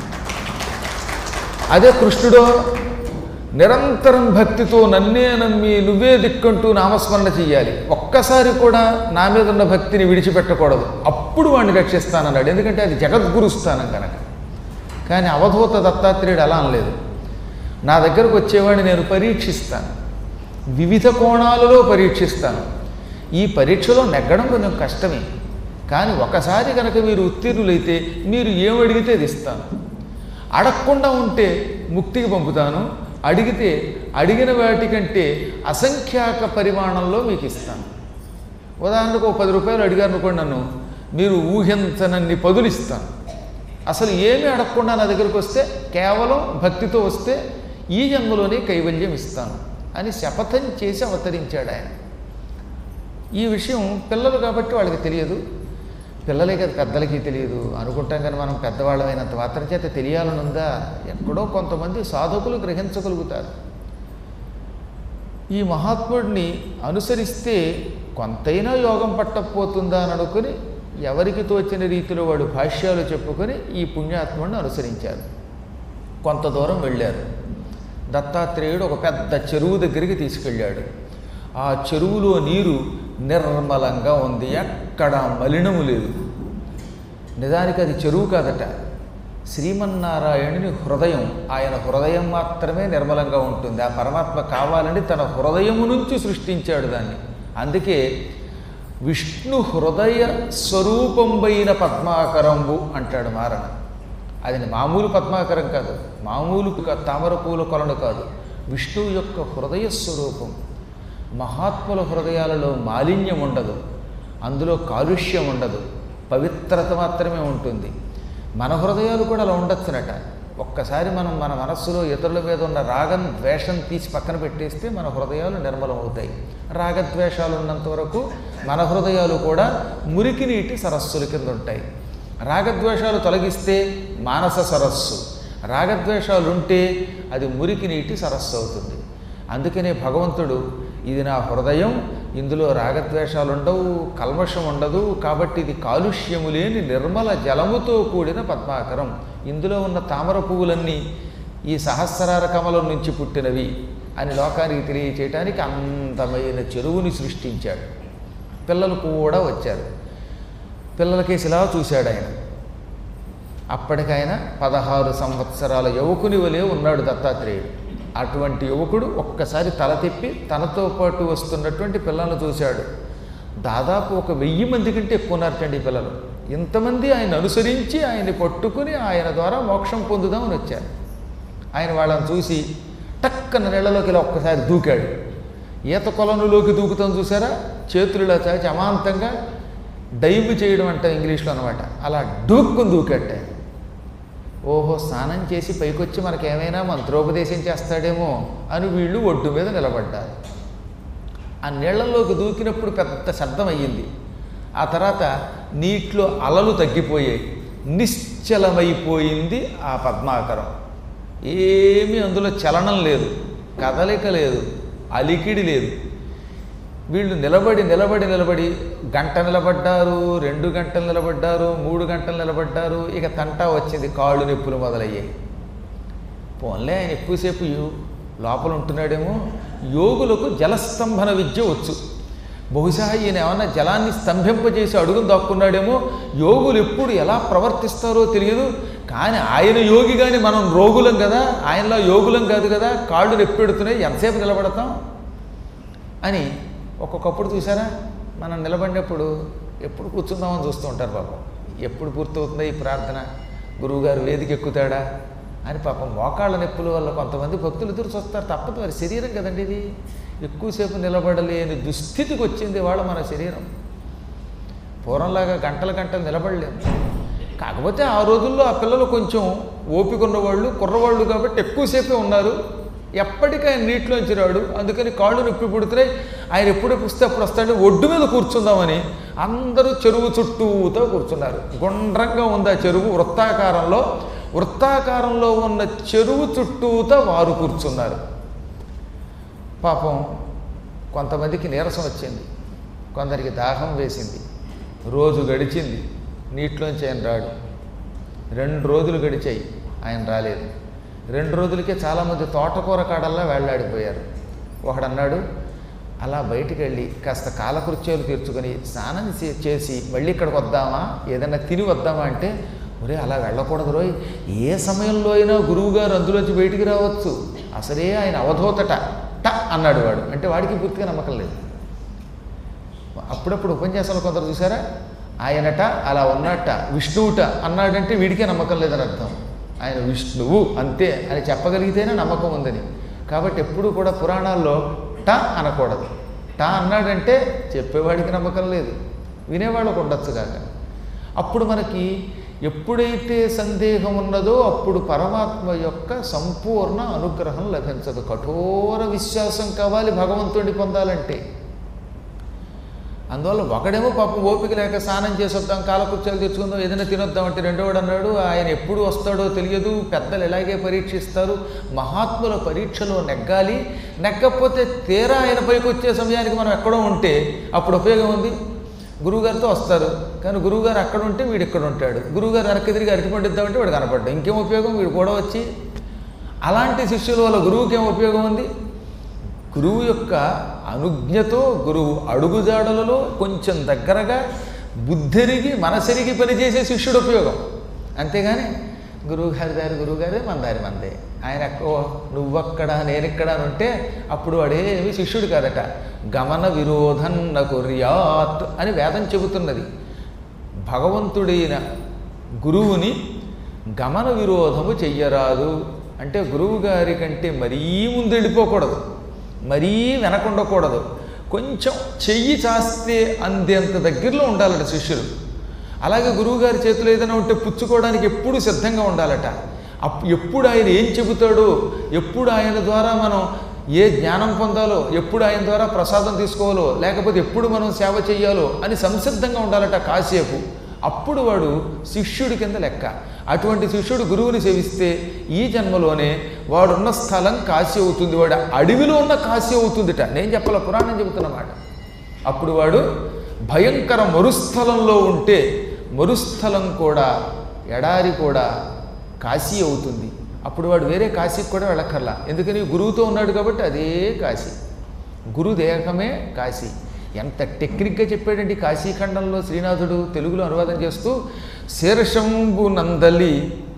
అదే కృష్ణుడో నిరంతరం భక్తితో నన్నే నమ్మి నువ్వే దిక్కంటూ నామస్మరణ చెయ్యాలి ఒక్కసారి కూడా నా మీద ఉన్న భక్తిని విడిచిపెట్టకూడదు అప్పుడు వాడిని రక్షిస్తానన్నాడు ఎందుకంటే అది జగద్గురు స్థానం కనుక కానీ అవధూత దత్తాత్రేయుడు అలా అనలేదు నా దగ్గరకు వచ్చేవాడిని నేను పరీక్షిస్తాను వివిధ కోణాలలో పరీక్షిస్తాను ఈ పరీక్షలో నెగ్గడం కొంచెం కష్టమే కానీ ఒకసారి కనుక మీరు ఉత్తీర్ణులైతే మీరు ఏమడిగితే అది ఇస్తాను అడగకుండా ఉంటే ముక్తికి పంపుతాను అడిగితే అడిగిన వాటికంటే అసంఖ్యాక పరిమాణంలో మీకు ఇస్తాను ఉదాహరణకు ఒక పది రూపాయలు అడిగారు అనుకోండి నన్ను మీరు ఊహించనన్ని పదులు ఇస్తాను అసలు ఏమీ అడగకుండా నా దగ్గరకు వస్తే కేవలం భక్తితో వస్తే ఈ జన్మలోనే కైవల్యం ఇస్తాను అని శపథం చేసి అవతరించాడు ఆయన ఈ విషయం పిల్లలు కాబట్టి వాళ్ళకి తెలియదు పిల్లలే కదా పెద్దలకి తెలియదు అనుకుంటాం కానీ మనం పెద్దవాళ్ళమైనంత మాత్రం చేత తెలియాలని ఉందా ఎక్కడో కొంతమంది సాధకులు గ్రహించగలుగుతారు ఈ మహాత్ముడిని అనుసరిస్తే కొంతైనా యోగం పట్టకపోతుందా అని అనుకుని ఎవరికి తోచిన రీతిలో వాడు భాష్యాలు చెప్పుకొని ఈ పుణ్యాత్ముడిని అనుసరించారు కొంత దూరం వెళ్ళారు దత్తాత్రేయుడు ఒక పెద్ద చెరువు దగ్గరికి తీసుకెళ్ళాడు ఆ చెరువులో నీరు నిర్మలంగా ఉంది ఎక్కడ మలినము లేదు నిజానికి అది చెరువు కాదట శ్రీమన్నారాయణుని హృదయం ఆయన హృదయం మాత్రమే నిర్మలంగా ఉంటుంది ఆ పరమాత్మ కావాలని తన హృదయము నుంచి సృష్టించాడు దాన్ని అందుకే విష్ణు హృదయ స్వరూపంబైన పద్మాకరంబు అంటాడు మారణ అది మామూలు పద్మాకరం కాదు మామూలు క- తామర పూల కొలను కాదు విష్ణువు యొక్క హృదయ స్వరూపం మహాత్ముల హృదయాలలో మాలిన్యం ఉండదు అందులో కాలుష్యం ఉండదు పవిత్రత మాత్రమే ఉంటుంది మన హృదయాలు కూడా అలా ఉండొచ్చునట ఒక్కసారి మనం మన మనస్సులో ఇతరుల మీద ఉన్న రాగం ద్వేషం తీసి పక్కన పెట్టేస్తే మన హృదయాలు నిర్మలం అవుతాయి రాగద్వేషాలు ఉన్నంత వరకు మన హృదయాలు కూడా మురికి నీటి సరస్సుల కింద ఉంటాయి రాగద్వేషాలు తొలగిస్తే మానస సరస్సు రాగద్వేషాలు ఉంటే అది మురికి నీటి సరస్సు అవుతుంది అందుకనే భగవంతుడు ఇది నా హృదయం ఇందులో రాగద్వేషాలు ఉండవు కల్మషం ఉండదు కాబట్టి ఇది కాలుష్యము లేని నిర్మల జలముతో కూడిన పద్మాకరం ఇందులో ఉన్న తామర పువ్వులన్నీ ఈ సహస్రార కమలం నుంచి పుట్టినవి అని లోకానికి తెలియచేయటానికి అందమైన చెరువుని సృష్టించాడు పిల్లలు కూడా వచ్చారు పిల్లలకేసి ఇలా చూశాడు ఆయన అప్పటికైనా పదహారు సంవత్సరాల యువకుని వలె ఉన్నాడు దత్తాత్రేయుడు అటువంటి యువకుడు ఒక్కసారి తల తిప్పి తనతో పాటు వస్తున్నటువంటి పిల్లలను చూశాడు దాదాపు ఒక వెయ్యి మంది కంటే ఎక్కువ ఉన్నారటండి ఈ పిల్లలు ఇంతమంది ఆయన అనుసరించి ఆయన్ని పట్టుకుని ఆయన ద్వారా మోక్షం పొందుదామని వచ్చారు ఆయన వాళ్ళని చూసి టక్కన నీళ్ళలోకి ఇలా ఒక్కసారి దూకాడు ఈత కొలనులోకి దూకుతాం చూసారా చేతులు చాచి అమాంతంగా డైవ్ చేయడం అంట ఇంగ్లీష్లో అనమాట అలా డూక్కుని దూకట్టే ఓహో స్నానం చేసి పైకొచ్చి మనకేమైనా మంత్రోపదేశం చేస్తాడేమో అని వీళ్ళు ఒడ్డు మీద నిలబడ్డారు ఆ నీళ్లలోకి దూకినప్పుడు పెద్ద శబ్దం అయ్యింది ఆ తర్వాత నీటిలో అలలు తగ్గిపోయాయి నిశ్చలమైపోయింది ఆ పద్మాకరం ఏమీ అందులో చలనం లేదు కదలిక లేదు అలికిడి లేదు వీళ్ళు నిలబడి నిలబడి నిలబడి గంట నిలబడ్డారు రెండు గంటలు నిలబడ్డారు మూడు గంటలు నిలబడ్డారు ఇక తంటా వచ్చింది కాళ్ళు నొప్పులు మొదలయ్యాయి పోన్లే ఆయన ఎక్కువసేపు యో- లోపల ఉంటున్నాడేమో యోగులకు జలస్తంభన విద్య వచ్చు బహుశా ఈయన ఏమన్నా జలాన్ని స్తంభింపజేసి అడుగును దాక్కున్నాడేమో యోగులు ఎప్పుడు ఎలా ప్రవర్తిస్తారో తెలియదు కానీ ఆయన యోగి కానీ మనం రోగులం కదా ఆయనలా యోగులం కాదు కదా కాళ్ళు నొప్పెడుతున్నాయి ఎంతసేపు నిలబడతాం అని ఒక్కొక్కప్పుడు చూసారా మనం నిలబడినప్పుడు ఎప్పుడు కూర్చుందామని చూస్తూ ఉంటారు పాపం ఎప్పుడు పూర్తవుతుందో ఈ ప్రార్థన గురువుగారు వేదిక ఎక్కుతాడా అని పాపం మోకాళ్ళ నొప్పుల వల్ల కొంతమంది భక్తులు ఎదురు చూస్తారు తప్పదు వారి శరీరం కదండి ఇది ఎక్కువసేపు నిలబడలేని దుస్థితికి వచ్చింది వాళ్ళ మన శరీరం పూర్వంలాగా గంటల గంటలు నిలబడలేము కాకపోతే ఆ రోజుల్లో ఆ పిల్లలు కొంచెం ఓపిక ఉన్నవాళ్ళు కుర్రవాళ్ళు కాబట్టి ఎక్కువసేపే ఉన్నారు ఎప్పటికీ ఆయన నీటిలోంచి రాడు అందుకని కాళ్ళు నొప్పి పుడుతున్నాయి ఆయన ఎప్పుడెప్పుడు వస్తే అప్పుడు వస్తాడు ఒడ్డు మీద కూర్చుందామని అందరూ చెరువు చుట్టూతో కూర్చున్నారు గుండ్రంగా ఉంది ఆ చెరువు వృత్తాకారంలో వృత్తాకారంలో ఉన్న చెరువు చుట్టూతో వారు కూర్చున్నారు పాపం కొంతమందికి నీరసం వచ్చింది కొందరికి దాహం వేసింది రోజు గడిచింది నీటిలోంచి ఆయన రాడు రెండు రోజులు గడిచాయి ఆయన రాలేదు రెండు రోజులకే చాలామంది తోటకూర కాడల్లా వేళ్లాడిపోయారు ఒకడన్నాడు అలా బయటికి వెళ్ళి కాస్త కాలకృత్యాలు తీర్చుకొని స్నానం చే- చేసి మళ్ళీ ఇక్కడికి వద్దామా ఏదైనా తిని వద్దామా అంటే ఒరే అలా వెళ్ళకూడదు రోయ్ ఏ సమయంలో అయినా గురువుగారు అందులోంచి బయటికి రావచ్చు అసలే ఆయన అవధూతట ట అన్నాడు వాడు అంటే వాడికి పూర్తిగా నమ్మకం లేదు అప్పుడప్పుడు ఉపన్యాసాలు కొందరు చూసారా ఆయనట అలా ఉన్నట్ట విష్ణువుట అన్నాడంటే వీడికే నమ్మకం లేదని అర్థం ఆయన విష్ణువు అంతే అని చెప్పగలిగితేనే నమ్మకం ఉందని కాబట్టి ఎప్పుడు కూడా పురాణాల్లో ట అనకూడదు ట అన్నాడంటే చెప్పేవాడికి నమ్మకం లేదు వినేవాళ్ళకు ఉండొచ్చు కాక అప్పుడు మనకి ఎప్పుడైతే సందేహం ఉన్నదో అప్పుడు పరమాత్మ యొక్క సంపూర్ణ అనుగ్రహం లభించదు కఠోర విశ్వాసం కావాలి భగవంతుడిని పొందాలంటే అందువల్ల ఒకడేమో పాపం ఓపిక లేక స్నానం చేసి వద్దాం కాలకృత్యాలు తెచ్చుకుందాం ఏదైనా తినొద్దాం అంటే రెండోవాడు అన్నాడు ఆయన ఎప్పుడు వస్తాడో తెలియదు పెద్దలు ఎలాగే పరీక్షిస్తారు మహాత్ముల పరీక్షలో నెగ్గాలి నెగ్గకపోతే తీరా ఆయన పైకి వచ్చే సమయానికి మనం ఎక్కడో ఉంటే అప్పుడు ఉపయోగం ఉంది గురువుగారితో వస్తారు కానీ గురువుగారు అక్కడ ఉంటే వీడు ఇక్కడ ఉంటాడు గురువుగారు వెనక్కి తిరిగి అరటిపండు ఇద్దామంటే వాడు కనపడ్డాడు ఇంకేం ఉపయోగం వీడు కూడా వచ్చి అలాంటి శిష్యుల వల్ల గురువుకి ఏం ఉపయోగం ఉంది గురువు యొక్క అనుజ్ఞతో గురువు అడుగుజాడలలో కొంచెం దగ్గరగా బుద్ధిరిగి మనసరిగి పనిచేసే శిష్యుడు ఉపయోగం అంతేగాని గురువుగారి దారి గురువుగారే మన దారి మందే ఆయన ఎక్కో నువ్వక్కడ నేనిక్కడ అని ఉంటే అప్పుడు వాడేమి శిష్యుడు కాదట గమన విరోధన్న కుర్యాత్ అని వేదం చెబుతున్నది భగవంతుడైన గురువుని గమన విరోధము చెయ్యరాదు అంటే గురువు గారి కంటే మరీ ముందు వెళ్ళిపోకూడదు మరీ వెనకుండకూడదు కొంచెం చెయ్యి చాస్తే అందేంత దగ్గరలో ఉండాలట శిష్యులు అలాగే గురువుగారి చేతిలో ఏదైనా ఉంటే పుచ్చుకోవడానికి ఎప్పుడు సిద్ధంగా ఉండాలట అప్ ఎప్పుడు ఆయన ఏం చెబుతాడో ఎప్పుడు ఆయన ద్వారా మనం ఏ జ్ఞానం పొందాలో ఎప్పుడు ఆయన ద్వారా ప్రసాదం తీసుకోవాలో లేకపోతే ఎప్పుడు మనం సేవ చేయాలో అని సంసిద్ధంగా ఉండాలట కాసేపు అప్పుడు వాడు శిష్యుడి కింద లెక్క అటువంటి శిష్యుడు గురువుని సేవిస్తే ఈ జన్మలోనే వాడున్న స్థలం కాశీ అవుతుంది వాడు అడవిలో ఉన్న కాశీ అవుతుందిట నేను చెప్పాల పురాణం చెబుతున్నమాట అప్పుడు వాడు భయంకర మరుస్థలంలో ఉంటే మరుస్థలం కూడా ఎడారి కూడా కాశీ అవుతుంది అప్పుడు వాడు వేరే కాశీకి కూడా వెళ్ళక్కర్లా ఎందుకని గురువుతో ఉన్నాడు కాబట్టి అదే కాశీ గురుదేహమే కాశీ ఎంత టెక్నిక్గా చెప్పాడండి కాశీఖండంలో శ్రీనాథుడు తెలుగులో అనువాదం చేస్తూ శీర్షంబు నందలి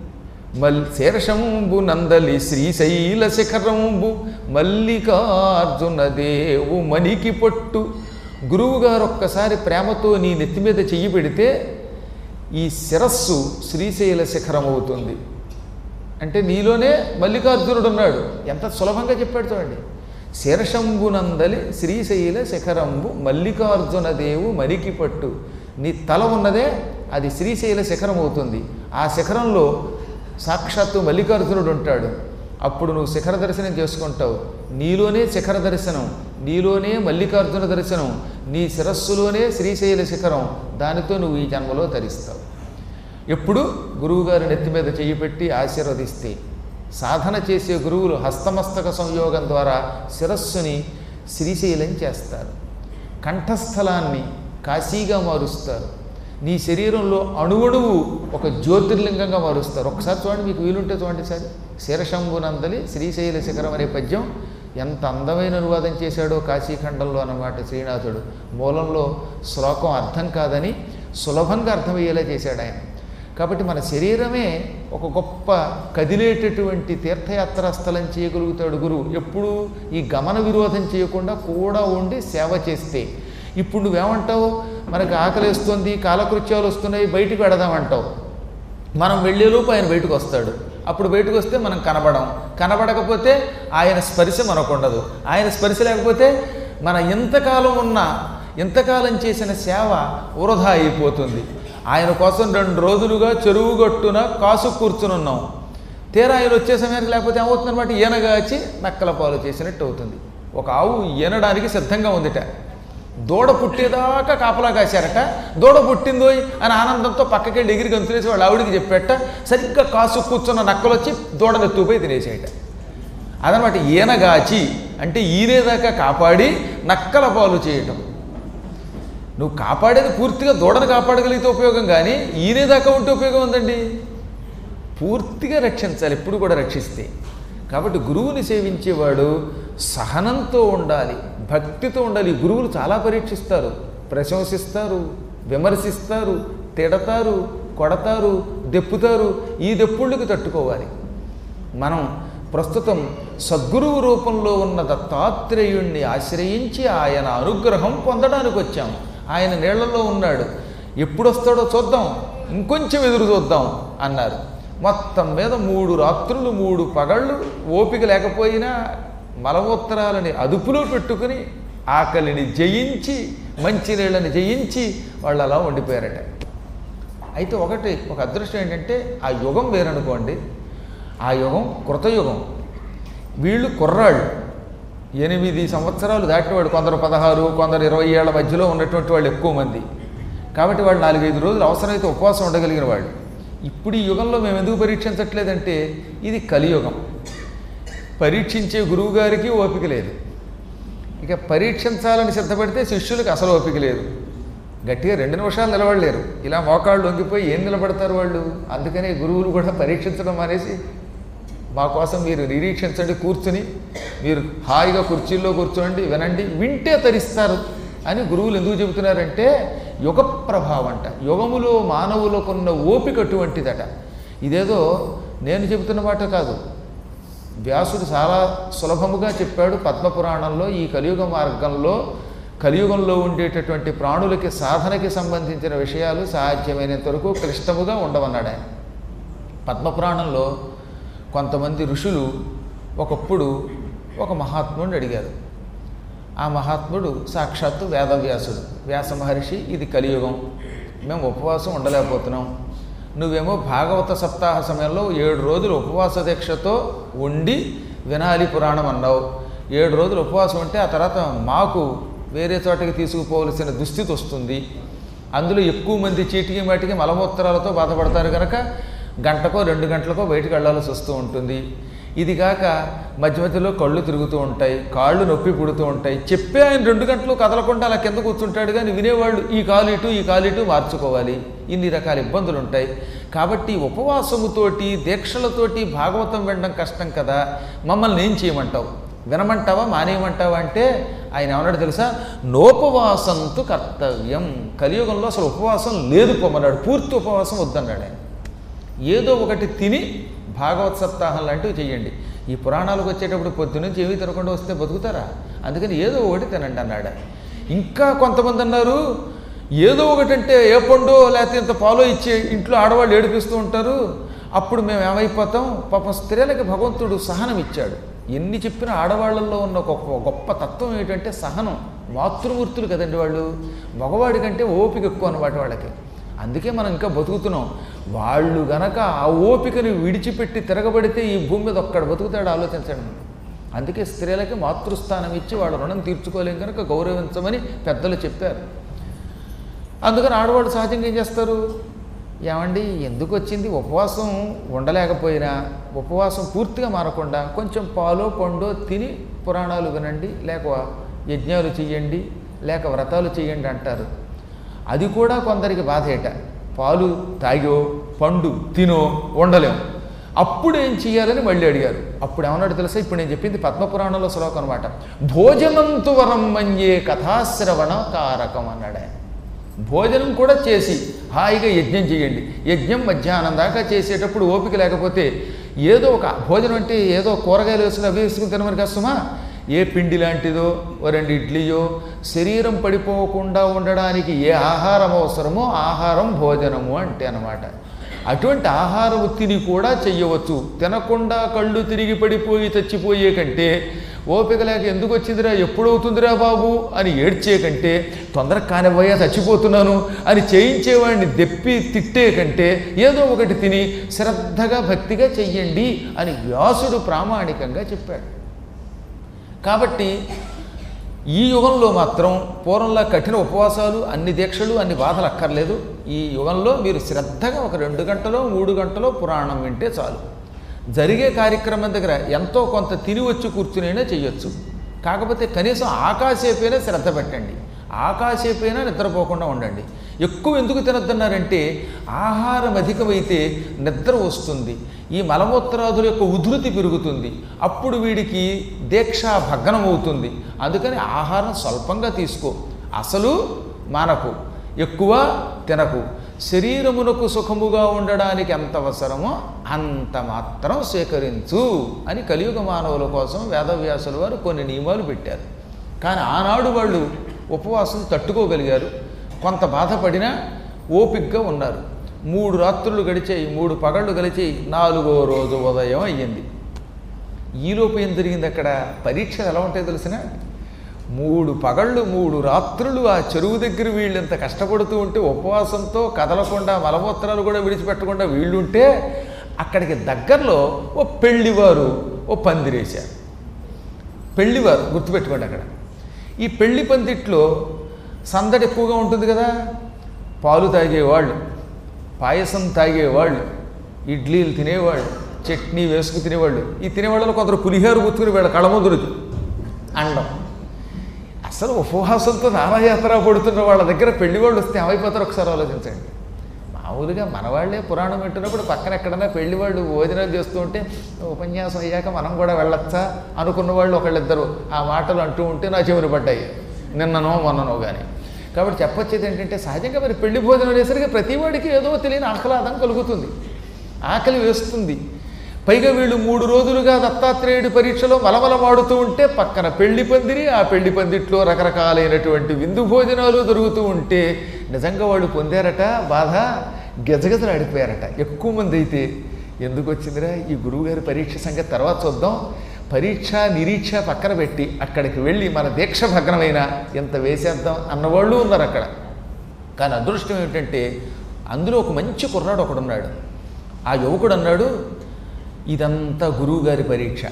మల్ శీర్షంబు నందలి శ్రీశైల శిఖరంబు మల్లికార్జున దేవు మణికి పొట్టు గురువుగారు ఒక్కసారి ప్రేమతో నీ నెత్తి మీద చెయ్యి పెడితే ఈ శిరస్సు శ్రీశైల శిఖరం అవుతుంది అంటే నీలోనే మల్లికార్జునుడు ఉన్నాడు ఎంత సులభంగా చెప్పాడు చూడండి శీర్షంబునందలి శ్రీశైల శిఖరంబు మల్లికార్జున దేవు మరికి పట్టు నీ తల ఉన్నదే అది శ్రీశైల శిఖరం అవుతుంది ఆ శిఖరంలో సాక్షాత్తు మల్లికార్జునుడు ఉంటాడు అప్పుడు నువ్వు శిఖర దర్శనం చేసుకుంటావు నీలోనే శిఖర దర్శనం నీలోనే మల్లికార్జున దర్శనం నీ శిరస్సులోనే శ్రీశైల శిఖరం దానితో నువ్వు ఈ జన్మలో ధరిస్తావు ఎప్పుడు గురువుగారి నెత్తి మీద చెయ్యి పెట్టి ఆశీర్వదిస్తే సాధన చేసే గురువులు హస్తమస్తక సంయోగం ద్వారా శిరస్సుని శ్రీశైలం చేస్తారు కంఠస్థలాన్ని కాశీగా మారుస్తారు నీ శరీరంలో అణువణువు ఒక జ్యోతిర్లింగంగా మారుస్తారు ఒకసారి చూడండి మీకు వీలుంటే చూడండి సార్ శిరశంభునందలి శ్రీశైల శిఖరం అనే పద్యం ఎంత అందమైన అనువాదం చేశాడో కాశీఖండంలో అన్నమాట శ్రీనాథుడు మూలంలో శ్లోకం అర్థం కాదని సులభంగా అర్థమయ్యేలా చేశాడు ఆయన కాబట్టి మన శరీరమే ఒక గొప్ప కదిలేటటువంటి తీర్థయాత్రా స్థలం చేయగలుగుతాడు గురువు ఎప్పుడు ఈ గమన విరోధం చేయకుండా కూడా ఉండి సేవ చేస్తే ఇప్పుడు నువ్వేమంటావు మనకు ఆకలిస్తుంది కాలకృత్యాలు వస్తున్నాయి బయటికి వెడదామంటావు మనం వెళ్ళేలోపు ఆయన బయటకు వస్తాడు అప్పుడు బయటకు వస్తే మనం కనబడం కనబడకపోతే ఆయన స్పర్శ మనకు ఉండదు ఆయన స్పర్శ లేకపోతే మన ఎంతకాలం ఉన్న ఎంతకాలం చేసిన సేవ వృధా అయిపోతుంది ఆయన కోసం రెండు రోజులుగా చెరువు గట్టున కాసు కూర్చునున్నాం తీరా ఆయన వచ్చే సమయానికి లేకపోతే ఏమవుతుందన్నమాట ఈనగాచి నక్కల పాలు చేసినట్టు అవుతుంది ఒక ఆవు ఈనడానికి సిద్ధంగా ఉందిట దూడ పుట్టేదాకా కాపలా కాశారట దూడ పుట్టిందో అని ఆనందంతో పక్కకెళ్ళి ఎగిరి గంతులేసి వాళ్ళ ఆవిడికి చెప్పేట సరిగ్గా కాసు కూర్చున్న నక్కలు వచ్చి దూడను ఎత్తుపోయి తినేసేయట అదనమాట ఈనగాచి అంటే ఈనేదాకా కాపాడి నక్కల పాలు చేయటం నువ్వు కాపాడేది పూర్తిగా దూడను కాపాడగలిగితే ఉపయోగం కానీ ఈనేదాకా ఉంటే ఉపయోగం ఉందండి పూర్తిగా రక్షించాలి ఎప్పుడు కూడా రక్షిస్తే కాబట్టి గురువుని సేవించేవాడు సహనంతో ఉండాలి భక్తితో ఉండాలి గురువులు చాలా పరీక్షిస్తారు ప్రశంసిస్తారు విమర్శిస్తారు తిడతారు కొడతారు దెప్పుతారు ఈ దెప్పుళ్ళకి తట్టుకోవాలి మనం ప్రస్తుతం సద్గురువు రూపంలో ఉన్న దత్తాత్రేయుణ్ణి ఆశ్రయించి ఆయన అనుగ్రహం పొందడానికి వచ్చాం ఆయన నీళ్లలో ఉన్నాడు ఎప్పుడు వస్తాడో చూద్దాం ఇంకొంచెం ఎదురు చూద్దాం అన్నారు మొత్తం మీద మూడు రాత్రులు మూడు పగళ్ళు ఓపిక లేకపోయినా మలమూత్రాలని అదుపులో పెట్టుకుని ఆకలిని జయించి మంచినీళ్ళని జయించి వాళ్ళు అలా ఉండిపోయారట అయితే ఒకటి ఒక అదృష్టం ఏంటంటే ఆ యుగం వేరనుకోండి ఆ యుగం కృతయుగం వీళ్ళు కుర్రాళ్ళు ఎనిమిది సంవత్సరాలు దాటినవాడు కొందరు పదహారు కొందరు ఇరవై ఏళ్ల మధ్యలో ఉన్నటువంటి వాళ్ళు ఎక్కువ మంది కాబట్టి వాళ్ళు నాలుగైదు రోజులు అవసరమైతే ఉపవాసం ఉండగలిగిన వాళ్ళు ఇప్పుడు ఈ యుగంలో మేము ఎందుకు పరీక్షించట్లేదంటే ఇది కలియుగం పరీక్షించే గురువు గారికి ఓపిక లేదు ఇక పరీక్షించాలని సిద్ధపడితే శిష్యులకు అసలు ఓపిక లేదు గట్టిగా రెండు నిమిషాలు నిలబడలేరు ఇలా మోకాళ్ళు వంగిపోయి ఏం నిలబడతారు వాళ్ళు అందుకనే గురువులు కూడా పరీక్షించడం మానేసి మా కోసం మీరు నిరీక్షించండి కూర్చుని మీరు హాయిగా కుర్చీల్లో కూర్చోండి వినండి వింటే తరిస్తారు అని గురువులు ఎందుకు చెబుతున్నారంటే యుగ ప్రభావం అంట యుగములో మానవులకున్న ఓపిక అటువంటిదట ఇదేదో నేను చెబుతున్న మాట కాదు వ్యాసుడు చాలా సులభముగా చెప్పాడు పద్మపురాణంలో ఈ కలియుగ మార్గంలో కలియుగంలో ఉండేటటువంటి ప్రాణులకి సాధనకి సంబంధించిన విషయాలు సాధ్యమైనంత వరకు క్లిష్టముగా ఉండవన్నాడు ఆయన పద్మపురాణంలో కొంతమంది ఋషులు ఒకప్పుడు ఒక మహాత్ముడిని అడిగారు ఆ మహాత్ముడు సాక్షాత్తు వేదవ్యాసుడు వ్యాస మహర్షి ఇది కలియుగం మేము ఉపవాసం ఉండలేకపోతున్నాం నువ్వేమో భాగవత సప్తాహ సమయంలో ఏడు రోజులు ఉపవాస దీక్షతో ఉండి వినాలి పురాణం అన్నావు ఏడు రోజులు ఉపవాసం ఉంటే ఆ తర్వాత మాకు వేరే చోటకి తీసుకుపోవలసిన దుస్థితి వస్తుంది అందులో ఎక్కువ మంది చీటికి మాటికి మలమూత్రాలతో బాధపడతారు కనుక గంటకో రెండు గంటలకో బయటకు వెళ్ళాల్సి వస్తూ ఉంటుంది ఇది కాక మధ్య మధ్యలో కళ్ళు తిరుగుతూ ఉంటాయి కాళ్ళు నొప్పి పుడుతూ ఉంటాయి చెప్పే ఆయన రెండు గంటలు కదలకుండా అలా కింద కూర్చుంటాడు కానీ వినేవాళ్ళు ఈ కాలు ఇటు ఈ కాలు ఇటు మార్చుకోవాలి ఇన్ని రకాల ఇబ్బందులు ఉంటాయి కాబట్టి ఉపవాసముతోటి దీక్షలతోటి భాగవతం వినడం కష్టం కదా మమ్మల్ని ఏం చేయమంటావు వినమంటావా మానేయమంటావా అంటే ఆయన ఏమన్నాడు తెలుసా నోపవాసంతు కర్తవ్యం కలియుగంలో అసలు ఉపవాసం లేదు పొమ్మన్నాడు పూర్తి ఉపవాసం వద్దన్నాడు ఆయన ఏదో ఒకటి తిని భాగవత్ సప్తాహం లాంటివి చేయండి ఈ పురాణాలకు వచ్చేటప్పుడు పొద్దునుంచి ఏమీ తినకుండా వస్తే బతుకుతారా అందుకని ఏదో ఒకటి తినండి అన్నాడు ఇంకా కొంతమంది అన్నారు ఏదో ఒకటి అంటే ఏ పండు లేకపోతే ఇంత పాలో ఇచ్చి ఇంట్లో ఆడవాళ్ళు ఏడిపిస్తూ ఉంటారు అప్పుడు మేము ఏమైపోతాం పాపం స్త్రీలకి భగవంతుడు సహనం ఇచ్చాడు ఎన్ని చెప్పినా ఆడవాళ్ళల్లో ఉన్న గొప్ప గొప్ప తత్వం ఏంటంటే సహనం మాతృమూర్తులు కదండి వాళ్ళు మగవాడి కంటే ఓపిక ఎక్కువ అన్నమాట వాళ్ళకి అందుకే మనం ఇంకా బతుకుతున్నాం వాళ్ళు గనక ఆ ఓపికని విడిచిపెట్టి తిరగబడితే ఈ భూమి మీద ఒక్కడ బతుకుతాడు ఆలోచించండి అందుకే స్త్రీలకి మాతృస్థానం ఇచ్చి వాళ్ళ రుణం తీర్చుకోలేం కనుక గౌరవించమని పెద్దలు చెప్పారు అందుకని ఆడవాళ్ళు సహజంగా ఏం చేస్తారు ఏమండి ఎందుకు వచ్చింది ఉపవాసం ఉండలేకపోయినా ఉపవాసం పూర్తిగా మారకుండా కొంచెం పాలో పండో తిని పురాణాలు వినండి లేక యజ్ఞాలు చెయ్యండి లేక వ్రతాలు చెయ్యండి అంటారు అది కూడా కొందరికి బాధేట పాలు తాగో పండు తినో ఉండలేం అప్పుడు ఏం చేయాలని మళ్ళీ అడిగారు అప్పుడు ఏమన్నాడు తెలుసా ఇప్పుడు నేను చెప్పింది పద్మపురాణంలో శ్లోకం అనమాట భోజనంతు వరం మన్యే కథాశ్రవణ కారకం అన్నాడు ఆయన భోజనం కూడా చేసి హాయిగా యజ్ఞం చేయండి యజ్ఞం మధ్యాహ్నం దాకా చేసేటప్పుడు ఓపిక లేకపోతే ఏదో ఒక భోజనం అంటే ఏదో కూరగాయలు వేసుకుని అవి వేసుకుని తినమని కష్టమా ఏ పిండి లాంటిదో ఓ రెండు ఇడ్లీయో శరీరం పడిపోకుండా ఉండడానికి ఏ ఆహారం అవసరమో ఆహారం భోజనము అంటే అనమాట అటువంటి ఆహారము తిని కూడా చెయ్యవచ్చు తినకుండా కళ్ళు తిరిగి పడిపోయి చచ్చిపోయే కంటే ఓపిక లేక ఎందుకు వచ్చిందిరా ఎప్పుడవుతుందిరా బాబు అని ఏడ్చే కంటే తొందరగా కానివ్వయా చచ్చిపోతున్నాను అని చేయించేవాడిని దెప్పి తిట్టే కంటే ఏదో ఒకటి తిని శ్రద్ధగా భక్తిగా చెయ్యండి అని వ్యాసుడు ప్రామాణికంగా చెప్పాడు కాబట్టి ఈ యుగంలో మాత్రం పూర్వంలా కఠిన ఉపవాసాలు అన్ని దీక్షలు అన్ని బాధలు అక్కర్లేదు ఈ యుగంలో మీరు శ్రద్ధగా ఒక రెండు గంటలో మూడు గంటలో పురాణం వింటే చాలు జరిగే కార్యక్రమం దగ్గర ఎంతో కొంత తిని వచ్చి కూర్చునైనా చేయొచ్చు కాకపోతే కనీసం ఆకాశేపైనా శ్రద్ధ పెట్టండి ఆకాశేపైనా నిద్రపోకుండా ఉండండి ఎక్కువ ఎందుకు తినద్దన్నారంటే ఆహారం అధికమైతే నిద్ర వస్తుంది ఈ మలమూత్రాదుల యొక్క ఉధృతి పెరుగుతుంది అప్పుడు వీడికి దీక్ష భగ్నం అవుతుంది అందుకని ఆహారం స్వల్పంగా తీసుకో అసలు మానకు ఎక్కువ తినకు శరీరమునకు సుఖముగా ఉండడానికి ఎంత అవసరమో అంత మాత్రం స్వీకరించు అని కలియుగ మానవుల కోసం వేదవ్యాసుల వారు కొన్ని నియమాలు పెట్టారు కానీ ఆనాడు వాళ్ళు ఉపవాసం తట్టుకోగలిగారు కొంత బాధపడినా ఓపిగ్గా ఉన్నారు మూడు రాత్రులు గడిచాయి మూడు పగళ్ళు గడిచి నాలుగో రోజు ఉదయం అయ్యింది ఈలోపు ఏం జరిగింది అక్కడ పరీక్షలు ఎలా ఉంటాయో తెలిసిన మూడు పగళ్ళు మూడు రాత్రులు ఆ చెరువు దగ్గర వీళ్ళు ఇంత కష్టపడుతూ ఉంటే ఉపవాసంతో కదలకుండా మలమూత్రాలు కూడా విడిచిపెట్టకుండా వీళ్ళుంటే అక్కడికి దగ్గరలో ఓ పెళ్లివారు ఓ పందిరేశారు పెళ్లివారు గుర్తుపెట్టుకోండి అక్కడ ఈ పెళ్లి పందిట్లో సందడి ఎక్కువగా ఉంటుంది కదా పాలు తాగేవాళ్ళు పాయసం తాగేవాళ్ళు ఇడ్లీలు తినేవాళ్ళు చట్నీ వేసుకు తినేవాళ్ళు ఈ తినేవాళ్ళలో కొందరు పులిహోర గుర్తుకుని వీళ్ళ కళముదురు అండం అసలు ఉపవాసంతో నానాయాత్ర పడుతున్న వాళ్ళ దగ్గర పెళ్లి వాళ్ళు వస్తే ఏమైపోతారు ఒకసారి ఆలోచించండి మామూలుగా మనవాళ్లే పురాణం వింటున్నప్పుడు పక్కన ఎక్కడన్నా పెళ్లి వాళ్ళు భోజనాలు చేస్తూ ఉంటే ఉపన్యాసం అయ్యాక మనం కూడా వెళ్ళొచ్చా అనుకున్న వాళ్ళు ఒకళ్ళిద్దరు ఆ మాటలు అంటూ ఉంటే నా చెవులు పడ్డాయి నిన్ననో మొన్ననో కానీ కాబట్టి చెప్పొచ్చేది ఏంటంటే సహజంగా మరి పెళ్లి భోజనం వేసరికి ప్రతి వాడికి ఏదో తెలియని ఆహ్లాదం కలుగుతుంది ఆకలి వేస్తుంది పైగా వీళ్ళు మూడు రోజులుగా దత్తాత్రేయుడి పరీక్షలో మలమలమాడుతూ ఉంటే పక్కన పెళ్లి పందిరి ఆ పెళ్లి పందిట్లో రకరకాలైనటువంటి విందు భోజనాలు దొరుకుతూ ఉంటే నిజంగా వాళ్ళు పొందారట బాధ గజగజలు ఆడిపోయారట ఎక్కువ మంది అయితే ఎందుకు వచ్చిందిరా ఈ గురువుగారి పరీక్ష సంగతి తర్వాత చూద్దాం పరీక్ష నిరీక్ష పక్కన పెట్టి అక్కడికి వెళ్ళి మన దీక్ష భగ్నమైన ఎంత వేసేద్దాం అన్నవాళ్ళు ఉన్నారు అక్కడ కానీ అదృష్టం ఏమిటంటే అందులో ఒక మంచి కుర్రాడు ఒకడున్నాడు ఆ యువకుడు అన్నాడు ఇదంతా గురువుగారి పరీక్ష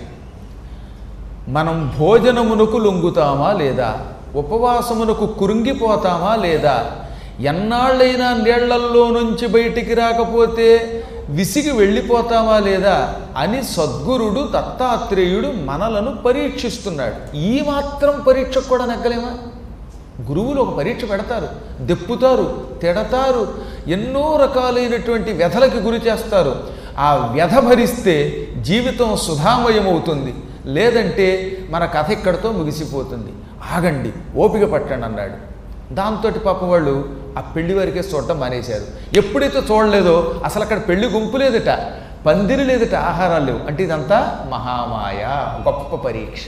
మనం భోజనమునకు లొంగుతామా లేదా ఉపవాసమునకు కురుంగిపోతామా లేదా ఎన్నాళ్ళైనా నీళ్లల్లో నుంచి బయటికి రాకపోతే విసిగి వెళ్ళిపోతామా లేదా అని సద్గురుడు దత్తాత్రేయుడు మనలను పరీక్షిస్తున్నాడు ఈ మాత్రం పరీక్ష కూడా నెగ్గలేమా గురువులు ఒక పరీక్ష పెడతారు దెప్పుతారు తిడతారు ఎన్నో రకాలైనటువంటి వ్యధలకి గురి చేస్తారు ఆ వ్యధ భరిస్తే జీవితం సుధామయమవుతుంది లేదంటే మన కథ ఇక్కడితో ముగిసిపోతుంది ఆగండి ఓపిక పట్టండి అన్నాడు దాంతో పాపం వాళ్ళు ఆ పెళ్లి వారికే చూడటం మానేశారు ఎప్పుడైతే చూడలేదో అసలు అక్కడ పెళ్లి గుంపు లేదట పందిరి లేదట ఆహారాలు లేవు అంటే ఇదంతా మహామాయ గొప్ప పరీక్ష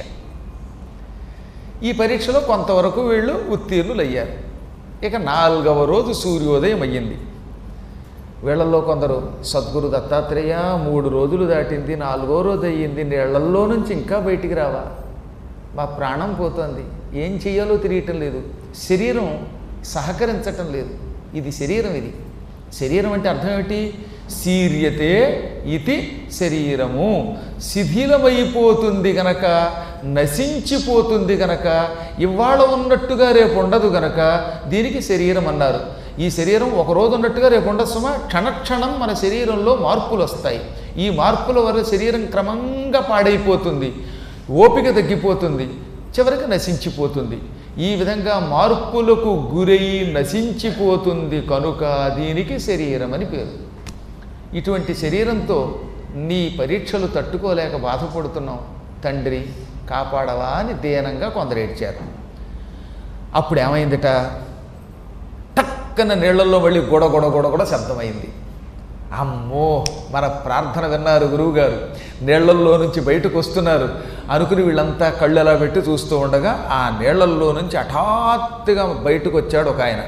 ఈ పరీక్షలో కొంతవరకు వీళ్ళు ఉత్తీర్ణులు అయ్యారు ఇక నాలుగవ రోజు సూర్యోదయం అయ్యింది వీళ్ళల్లో కొందరు సద్గురు దత్తాత్రేయ మూడు రోజులు దాటింది నాలుగో రోజు అయ్యింది నీళ్లల్లో నుంచి ఇంకా బయటికి రావా మా ప్రాణం పోతుంది ఏం చెయ్యాలో తెలియటం లేదు శరీరం సహకరించటం లేదు ఇది శరీరం ఇది శరీరం అంటే అర్థం ఏమిటి శీర్యతే ఇది శరీరము శిథిలమైపోతుంది గనక నశించిపోతుంది గనక ఇవాళ ఉన్నట్టుగా రేపు ఉండదు గనక దీనికి శరీరం అన్నారు ఈ శరీరం ఒక రోజు ఉన్నట్టుగా రేపు ఉండదు సుమా క్షణక్షణం మన శరీరంలో మార్పులు వస్తాయి ఈ మార్పుల వల్ల శరీరం క్రమంగా పాడైపోతుంది ఓపిక తగ్గిపోతుంది చివరికి నశించిపోతుంది ఈ విధంగా మార్పులకు గురై నశించిపోతుంది కనుక దీనికి శరీరం అని పేరు ఇటువంటి శరీరంతో నీ పరీక్షలు తట్టుకోలేక బాధపడుతున్నావు తండ్రి కాపాడవా అని దీనంగా కొందరేడ్చారు అప్పుడు ఏమైందిట టక్కన నీళ్లలో మళ్ళీ గొడ గొడ గొడ గొడ శబ్దమైంది అమ్మో మన ప్రార్థన విన్నారు గురువుగారు నీళ్లల్లో నుంచి బయటకు వస్తున్నారు అనుకుని వీళ్ళంతా కళ్ళు ఎలా పెట్టి చూస్తూ ఉండగా ఆ నీళ్లల్లో నుంచి హఠాత్తుగా బయటకు వచ్చాడు ఒక ఆయన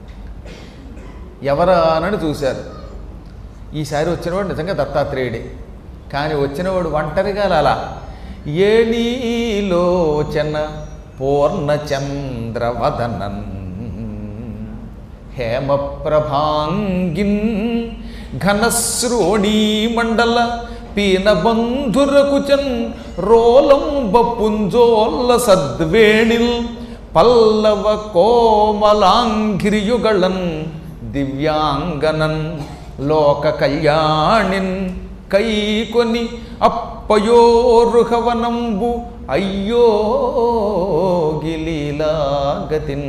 ఎవరా అని చూశారు ఈసారి వచ్చినవాడు నిజంగా దత్తాత్రేయుడే కానీ వచ్చినవాడు ఒంటరిగా అలా ఏణీలోచన పూర్ణచంద్రవదనన్ హేమప్రభాంగిన్ ఘనశ్రోణీ మండల పీనబంధురకుచన్ రోలంబ పుంజోల్ల సద్వేణిల్ పల్లవ కోమలాంఘ్రియుగళన్ దివ్యాంగనన్ లోక కళ్యాణిన్ కైకొని అప్పయోరుహవనంబు అయ్యో గిలీలాగతిన్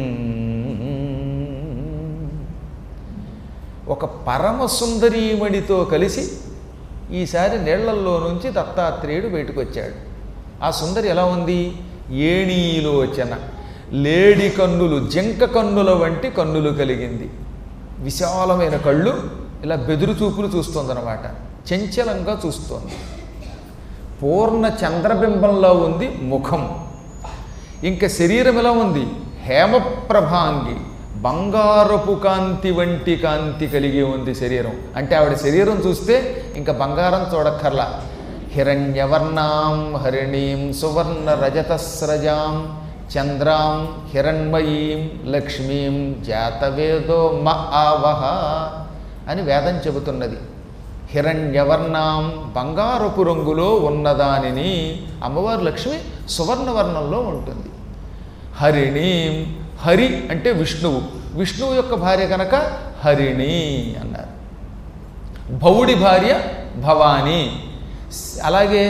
ఒక పరమ సుందరీమణితో కలిసి ఈసారి నీళ్లల్లో నుంచి దత్తాత్రేయుడు బయటకు వచ్చాడు ఆ సుందరి ఎలా ఉంది ఏణీలోచన లేడి కన్నులు జింక కన్నుల వంటి కన్నులు కలిగింది విశాలమైన కళ్ళు ఇలా బెదురు చూపులు చూస్తుందన్నమాట చంచలంగా చూస్తోంది పూర్ణ చంద్రబింబంలో ఉంది ముఖం ఇంకా శరీరం ఎలా ఉంది హేమప్రభాంగి బంగారపు కాంతి వంటి కాంతి కలిగి ఉంది శరీరం అంటే ఆవిడ శరీరం చూస్తే ఇంకా బంగారం చూడక్కర్లా హిరణ్యవర్ణాం హరిణీం సువర్ణ రజతస్రజాం చంద్రాం హిరణ్మయీం లక్ష్మీం జాతవేదో మ ఆవహ అని వేదం చెబుతున్నది హిరణ్యవర్ణాం బంగారపు రంగులో ఉన్నదానిని అమ్మవారు లక్ష్మి సువర్ణవర్ణంలో ఉంటుంది హరిణీం హరి అంటే విష్ణువు విష్ణువు యొక్క భార్య కనుక హరిణి అన్నారు భవుడి భార్య భవాని అలాగే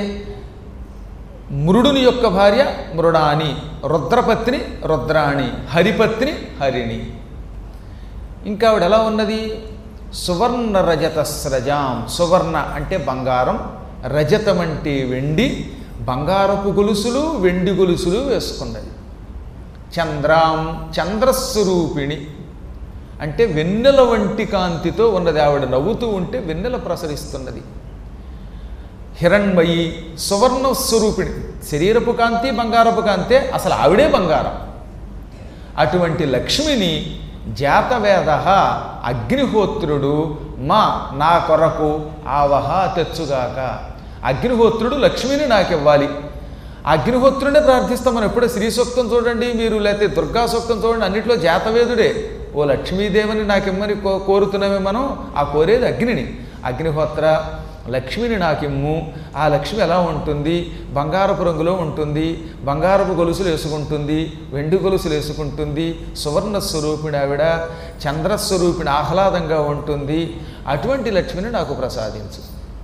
మృడుని యొక్క భార్య మృడాని రుద్రపత్ని రుద్రాణి హరిపత్ని హరిణి ఇంకా ఆవిడ ఎలా ఉన్నది సువర్ణ రజత స్రజాం సువర్ణ అంటే బంగారం రజతం అంటే వెండి బంగారపు గొలుసులు వెండి గొలుసులు వేసుకున్నది చంద్రాం చంద్రస్వరూపిణి అంటే వెన్నెల వంటి కాంతితో ఉన్నది ఆవిడ నవ్వుతూ ఉంటే వెన్నెల ప్రసరిస్తున్నది హిరణ్మయి సువర్ణ స్వరూపిణి శరీరపు కాంతి బంగారపు కాంతే అసలు ఆవిడే బంగారం అటువంటి లక్ష్మిని జాతవేద అగ్నిహోత్రుడు మా నా కొరకు ఆవహ తెచ్చుగాక అగ్నిహోత్రుడు లక్ష్మిని నాకు ఇవ్వాలి అగ్నిహోత్రుడే ప్రార్థిస్తాం మనం ఎప్పుడో శ్రీ సూక్తం చూడండి మీరు లేకపోతే దుర్గా సూక్తం చూడండి అన్నింటిలో జాతవేదుడే ఓ లక్ష్మీదేవిని నాకు ఇమ్మని కో కోరుతున్నామే మనం ఆ కోరేది అగ్నిని అగ్నిహోత్ర లక్ష్మిని నాకిమ్ము ఆ లక్ష్మి ఎలా ఉంటుంది బంగారపు రంగులో ఉంటుంది బంగారపు గొలుసులు వేసుకుంటుంది వెండి గొలుసులు వేసుకుంటుంది సువర్ణ స్వరూపిణి ఆవిడ చంద్రస్వరూపిణి ఆహ్లాదంగా ఉంటుంది అటువంటి లక్ష్మిని నాకు ప్రసాదించు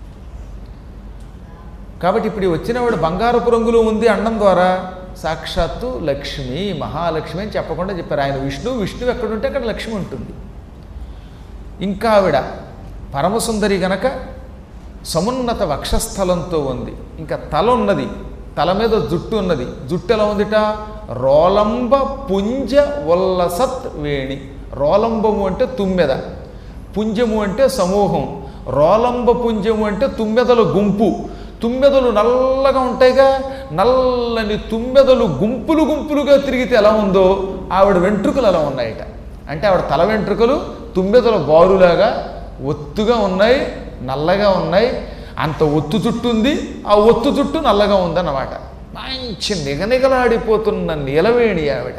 కాబట్టి ఇప్పుడు ఈ వచ్చినవాడు బంగారపు రంగులో ఉంది అండం ద్వారా సాక్షాత్తు లక్ష్మి మహాలక్ష్మి అని చెప్పకుండా చెప్పారు ఆయన విష్ణువు విష్ణువు ఎక్కడుంటే అక్కడ లక్ష్మి ఉంటుంది ఇంకా ఆవిడ పరమసుందరి గనక సమున్నత వక్షస్థలంతో ఉంది ఇంకా తల ఉన్నది తల మీద జుట్టు ఉన్నది జుట్టు ఎలా ఉందిట రోలంబ పుంజ వల్లసత్ వేణి రోలంబము అంటే తుమ్మెద పుంజము అంటే సమూహం రోలంబ పుంజము అంటే తుమ్మెదల గుంపు తుమ్మెదలు నల్లగా ఉంటాయిగా నల్లని తుమ్మెదలు గుంపులు గుంపులుగా తిరిగితే ఎలా ఉందో ఆవిడ వెంట్రుకలు అలా ఉన్నాయట అంటే ఆవిడ తల వెంట్రుకలు తుమ్మెదల బారులాగా ఒత్తుగా ఉన్నాయి నల్లగా ఉన్నాయి అంత ఒత్తు చుట్టు ఉంది ఆ ఒత్తు చుట్టూ నల్లగా ఉందన్నమాట మంచి నిగనిగలాడిపోతున్న నీలవేణి ఆవిడ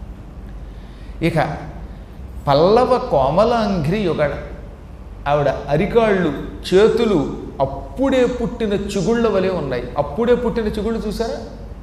ఇక పల్లవ కోమలాంఘ్రి యుగడ ఆవిడ అరికాళ్ళు చేతులు అప్పుడే పుట్టిన చిగుళ్ళ వలె ఉన్నాయి అప్పుడే పుట్టిన చిగుళ్ళు చూసారా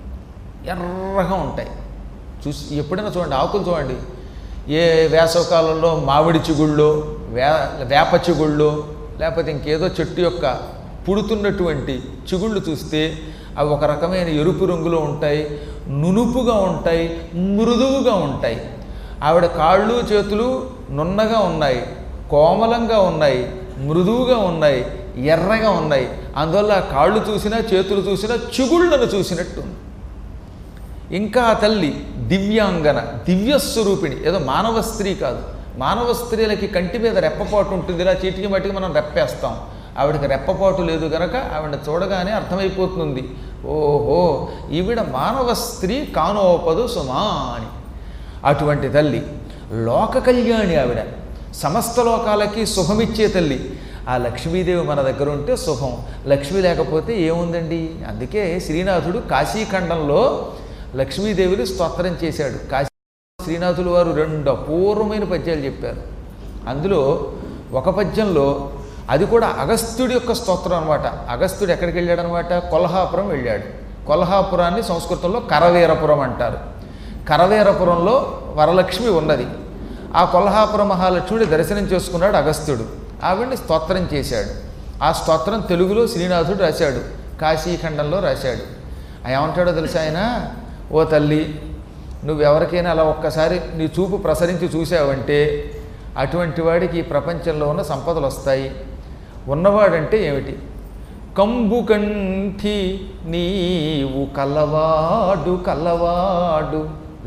ఎర్రగా ఉంటాయి చూసి ఎప్పుడైనా చూడండి ఆకులు చూడండి ఏ వేసవకాలంలో మామిడి చిగుళ్ళో వే వేప చిగుళ్ళో లేకపోతే ఇంకేదో చెట్టు యొక్క పుడుతున్నటువంటి చిగుళ్ళు చూస్తే అవి ఒక రకమైన ఎరుపు రంగులో ఉంటాయి నునుపుగా ఉంటాయి మృదువుగా ఉంటాయి ఆవిడ కాళ్ళు చేతులు నున్నగా ఉన్నాయి కోమలంగా ఉన్నాయి మృదువుగా ఉన్నాయి ఎర్రగా ఉన్నాయి అందువల్ల ఆ కాళ్ళు చూసినా చేతులు చూసినా చిగుళ్ళను చూసినట్టు ఉంది. ఇంకా ఆ తల్లి దివ్యాంగన దివ్యస్వరూపిణి ఏదో మానవ స్త్రీ కాదు మానవ స్త్రీలకి కంటి మీద రెప్పపాటు ఉంటుంది ఇలా చీటికి మట్టికి మనం రెప్పేస్తాం ఆవిడకి రెప్పపాటు లేదు గనక ఆవిడ చూడగానే అర్థమైపోతుంది ఓహో ఈవిడ మానవ స్త్రీ కానోపదు సుమా అని అటువంటి తల్లి లోక కళ్యాణి ఆవిడ సమస్త లోకాలకి శుభమిచ్చే తల్లి ఆ లక్ష్మీదేవి మన దగ్గర ఉంటే శుభం లక్ష్మి లేకపోతే ఏముందండి అందుకే శ్రీనాథుడు కాశీఖండంలో లక్ష్మీదేవిని స్తోత్రం చేశాడు కాశీ శ్రీనాథులు వారు రెండు అపూర్వమైన పద్యాలు చెప్పారు అందులో ఒక పద్యంలో అది కూడా అగస్త్యుడి యొక్క స్తోత్రం అనమాట అగస్త్యుడు ఎక్కడికి వెళ్ళాడు అనమాట కొల్హాపురం వెళ్ళాడు కొల్హాపురాన్ని సంస్కృతంలో కరవీరపురం అంటారు కరవీరపురంలో వరలక్ష్మి ఉన్నది ఆ కొల్హాపుర మహాలక్ష్మిని దర్శనం చేసుకున్నాడు అగస్త్యుడు ఆవిడ్ని స్తోత్రం చేశాడు ఆ స్తోత్రం తెలుగులో శ్రీనాథుడు రాశాడు కాశీఖండంలో రాశాడు ఆయన ఏమంటాడో తెలుసా ఆయన ఓ తల్లి నువ్వెవరికైనా అలా ఒక్కసారి నీ చూపు ప్రసరించి చూసావంటే అటువంటి వాడికి ఈ ప్రపంచంలో ఉన్న సంపదలు వస్తాయి ఉన్నవాడంటే ఏమిటి కంబు కంఠి నీవు కలవాడు కలవాడు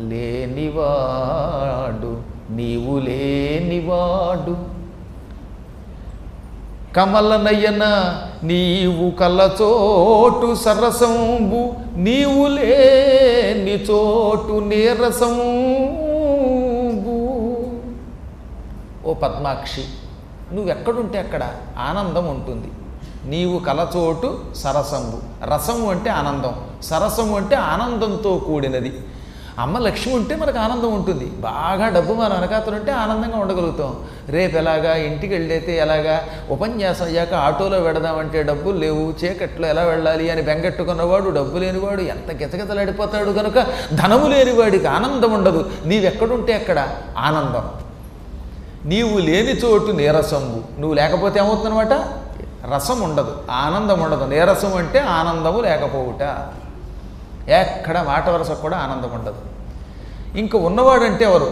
లేనివాడు నీవు లేనివాడు కమల నయన నీవు కలచోటు సరసంబు నీవు లేని చోటు నీరసంబు ఓ పద్మాక్షి నువ్వెక్కడుంటే అక్కడ ఆనందం ఉంటుంది నీవు కలచోటు సరసంబు రసము అంటే ఆనందం సరసము అంటే ఆనందంతో కూడినది అమ్మ లక్ష్మి ఉంటే మనకు ఆనందం ఉంటుంది బాగా డబ్బు మన వెనకాతలు ఉంటే ఆనందంగా ఉండగలుగుతాం రేపు ఎలాగా ఇంటికి వెళ్ళైతే ఎలాగా ఉపన్యాసం అయ్యాక ఆటోలో వెడదామంటే డబ్బులు లేవు చీకట్లో ఎలా వెళ్ళాలి అని బెంగెట్టుకున్నవాడు డబ్బు లేనివాడు ఎంత గితగితలాడిపోతాడు కనుక ధనము లేనివాడికి ఆనందం ఉండదు నీవెక్కడుంటే అక్కడ ఆనందం నీవు లేని చోటు నీరసంబు నువ్వు లేకపోతే ఏమవుతుందన్నమాట రసం ఉండదు ఆనందం ఉండదు నీరసం అంటే ఆనందము లేకపోవుట ఎక్కడ మాట వరసకు కూడా ఆనందం ఉండదు ఇంక ఉన్నవాడంటే ఎవరు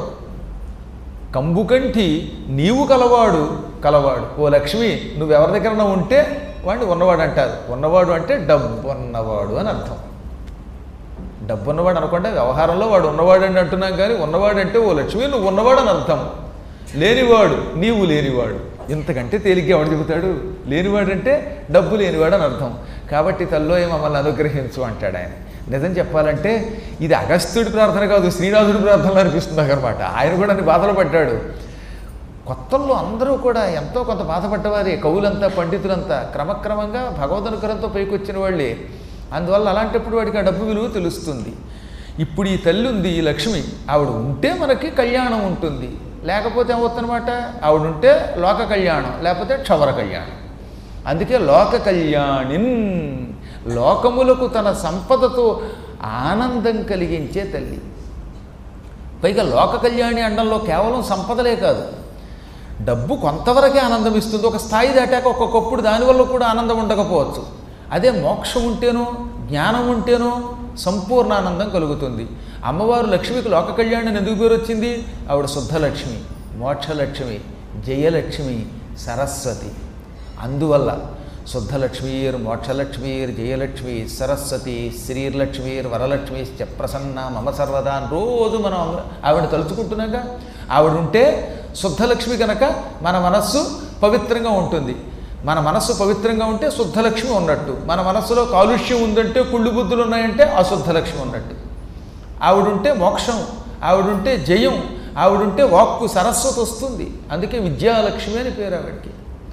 కంబుకంటి నీవు కలవాడు కలవాడు ఓ లక్ష్మి నువ్వు ఎవరి దగ్గర ఉంటే వాడిని ఉన్నవాడు అంటారు ఉన్నవాడు అంటే డబ్బు ఉన్నవాడు అని అర్థం డబ్బు ఉన్నవాడు అనకుండా వ్యవహారంలో వాడు ఉన్నవాడు అని అంటున్నాం కానీ ఉన్నవాడు అంటే ఓ లక్ష్మి నువ్వు ఉన్నవాడు అని అర్థం లేనివాడు నీవు లేనివాడు ఇంతకంటే తేలిగ్గా ఎవడు చెబుతాడు లేనివాడు అంటే డబ్బు లేనివాడు అని అర్థం కాబట్టి తల్లో మమ్మల్ని అనుగ్రహించు అంటాడు ఆయన నిజం చెప్పాలంటే ఇది అగస్త్యుడి ప్రార్థన కాదు శ్రీనాథుడి ప్రార్థనలు అనిపిస్తుంది అనమాట ఆయన కూడా అన్ని బాధలు పడ్డాడు కొత్తల్లో అందరూ కూడా ఎంతో కొంత బాధపడ్డవారే కవులంతా పండితులంతా క్రమక్రమంగా భగవద్ అనుగ్రహంతో పైకి వచ్చిన వాళ్ళే అందువల్ల అలాంటప్పుడు వాడికి ఆ డబ్బు విలువ తెలుస్తుంది ఇప్పుడు ఈ తల్లి ఉంది ఈ లక్ష్మి ఆవిడ ఉంటే మనకి కళ్యాణం ఉంటుంది లేకపోతే ఏమవుతుందన్నమాట ఆవిడ ఉంటే లోక కళ్యాణం లేకపోతే క్షవర కళ్యాణం అందుకే లోక కళ్యాణిన్ లోకములకు తన సంపదతో ఆనందం కలిగించే తల్లి పైగా లోక కళ్యాణి అండంలో కేవలం సంపదలే కాదు డబ్బు కొంతవరకే ఆనందం ఇస్తుంది ఒక స్థాయి దాటాక ఒక్కొక్కప్పుడు దానివల్ల కూడా ఆనందం ఉండకపోవచ్చు అదే మోక్షం ఉంటేనో జ్ఞానం ఉంటేనో సంపూర్ణ ఆనందం కలుగుతుంది అమ్మవారు లక్ష్మికి లోక కళ్యాణం ఎందుకు పేరు వచ్చింది ఆవిడ శుద్ధలక్ష్మి మోక్షలక్ష్మి జయలక్ష్మి సరస్వతి అందువల్ల శుద్ధలక్ష్మీర్ మోక్షలక్ష్మీర్ జయలక్ష్మి సరస్వతి శ్రీలక్ష్మీర్ వరలక్ష్మి ప్రసన్న మమ సర్వదా అని రోజు మనం ఆవిడ తలుచుకుంటున్నాక ఆవిడ ఉంటే శుద్ధలక్ష్మి కనుక మన మనస్సు పవిత్రంగా ఉంటుంది మన మనస్సు పవిత్రంగా ఉంటే శుద్ధలక్ష్మి ఉన్నట్టు మన మనస్సులో కాలుష్యం ఉందంటే కుళ్ళు బుద్ధులు ఉన్నాయంటే అశుద్ధలక్ష్మి ఉన్నట్టు ఆవిడుంటే మోక్షం ఆవిడుంటే జయం ఆవిడుంటే వాక్కు సరస్వతి వస్తుంది అందుకే విద్యాలక్ష్మి అని పేరు ఆవిడకి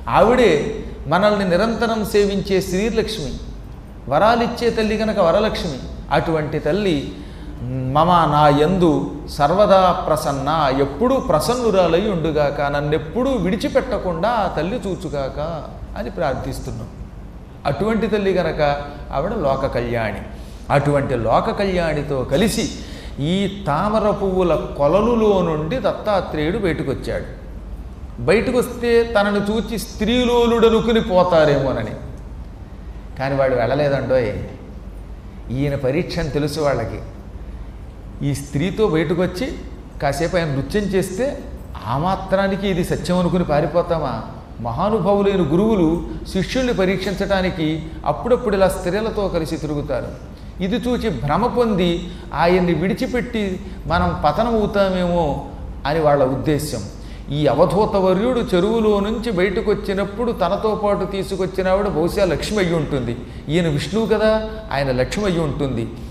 ఆవిడే మనల్ని నిరంతరం సేవించే శ్రీలక్ష్మి వరాలిచ్చే తల్లి కనుక వరలక్ష్మి అటువంటి తల్లి మమ నా యందు సర్వదా ప్రసన్న ఎప్పుడూ ప్రసన్నురాలై ఉండుగాక నన్నెప్పుడూ విడిచిపెట్టకుండా ఆ తల్లి చూచుగాక అని ప్రార్థిస్తున్నాం అటువంటి తల్లి గనక ఆవిడ లోక కళ్యాణి అటువంటి లోక కళ్యాణితో కలిసి ఈ తామర పువ్వుల కొలలులో నుండి దత్తాత్రేయుడు బయటకు వచ్చాడు బయటకు వస్తే తనను చూచి స్త్రీలోలుడనుకుని పోతారేమోనని కానీ వాడు వెళ్ళలేదండోయ్ ఈయన పరీక్ష అని తెలుసు వాళ్ళకి ఈ స్త్రీతో బయటకు వచ్చి కాసేపు ఆయన నృత్యం చేస్తే ఆ మాత్రానికి ఇది సత్యం అనుకుని పారిపోతామా మహానుభావులైన గురువులు శిష్యుల్ని పరీక్షించడానికి అప్పుడప్పుడు ఇలా స్త్రీలతో కలిసి తిరుగుతారు ఇది చూచి భ్రమ పొంది ఆయన్ని విడిచిపెట్టి మనం పతనమవుతామేమో అని వాళ్ళ ఉద్దేశ్యం ఈ అవధూత వర్యుడు చెరువులో నుంచి బయటకు వచ్చినప్పుడు తనతో పాటు తీసుకొచ్చిన ఆవిడ బహుశా లక్ష్మి అయ్యి ఉంటుంది ఈయన విష్ణువు కదా ఆయన లక్ష్మి అయ్యి ఉంటుంది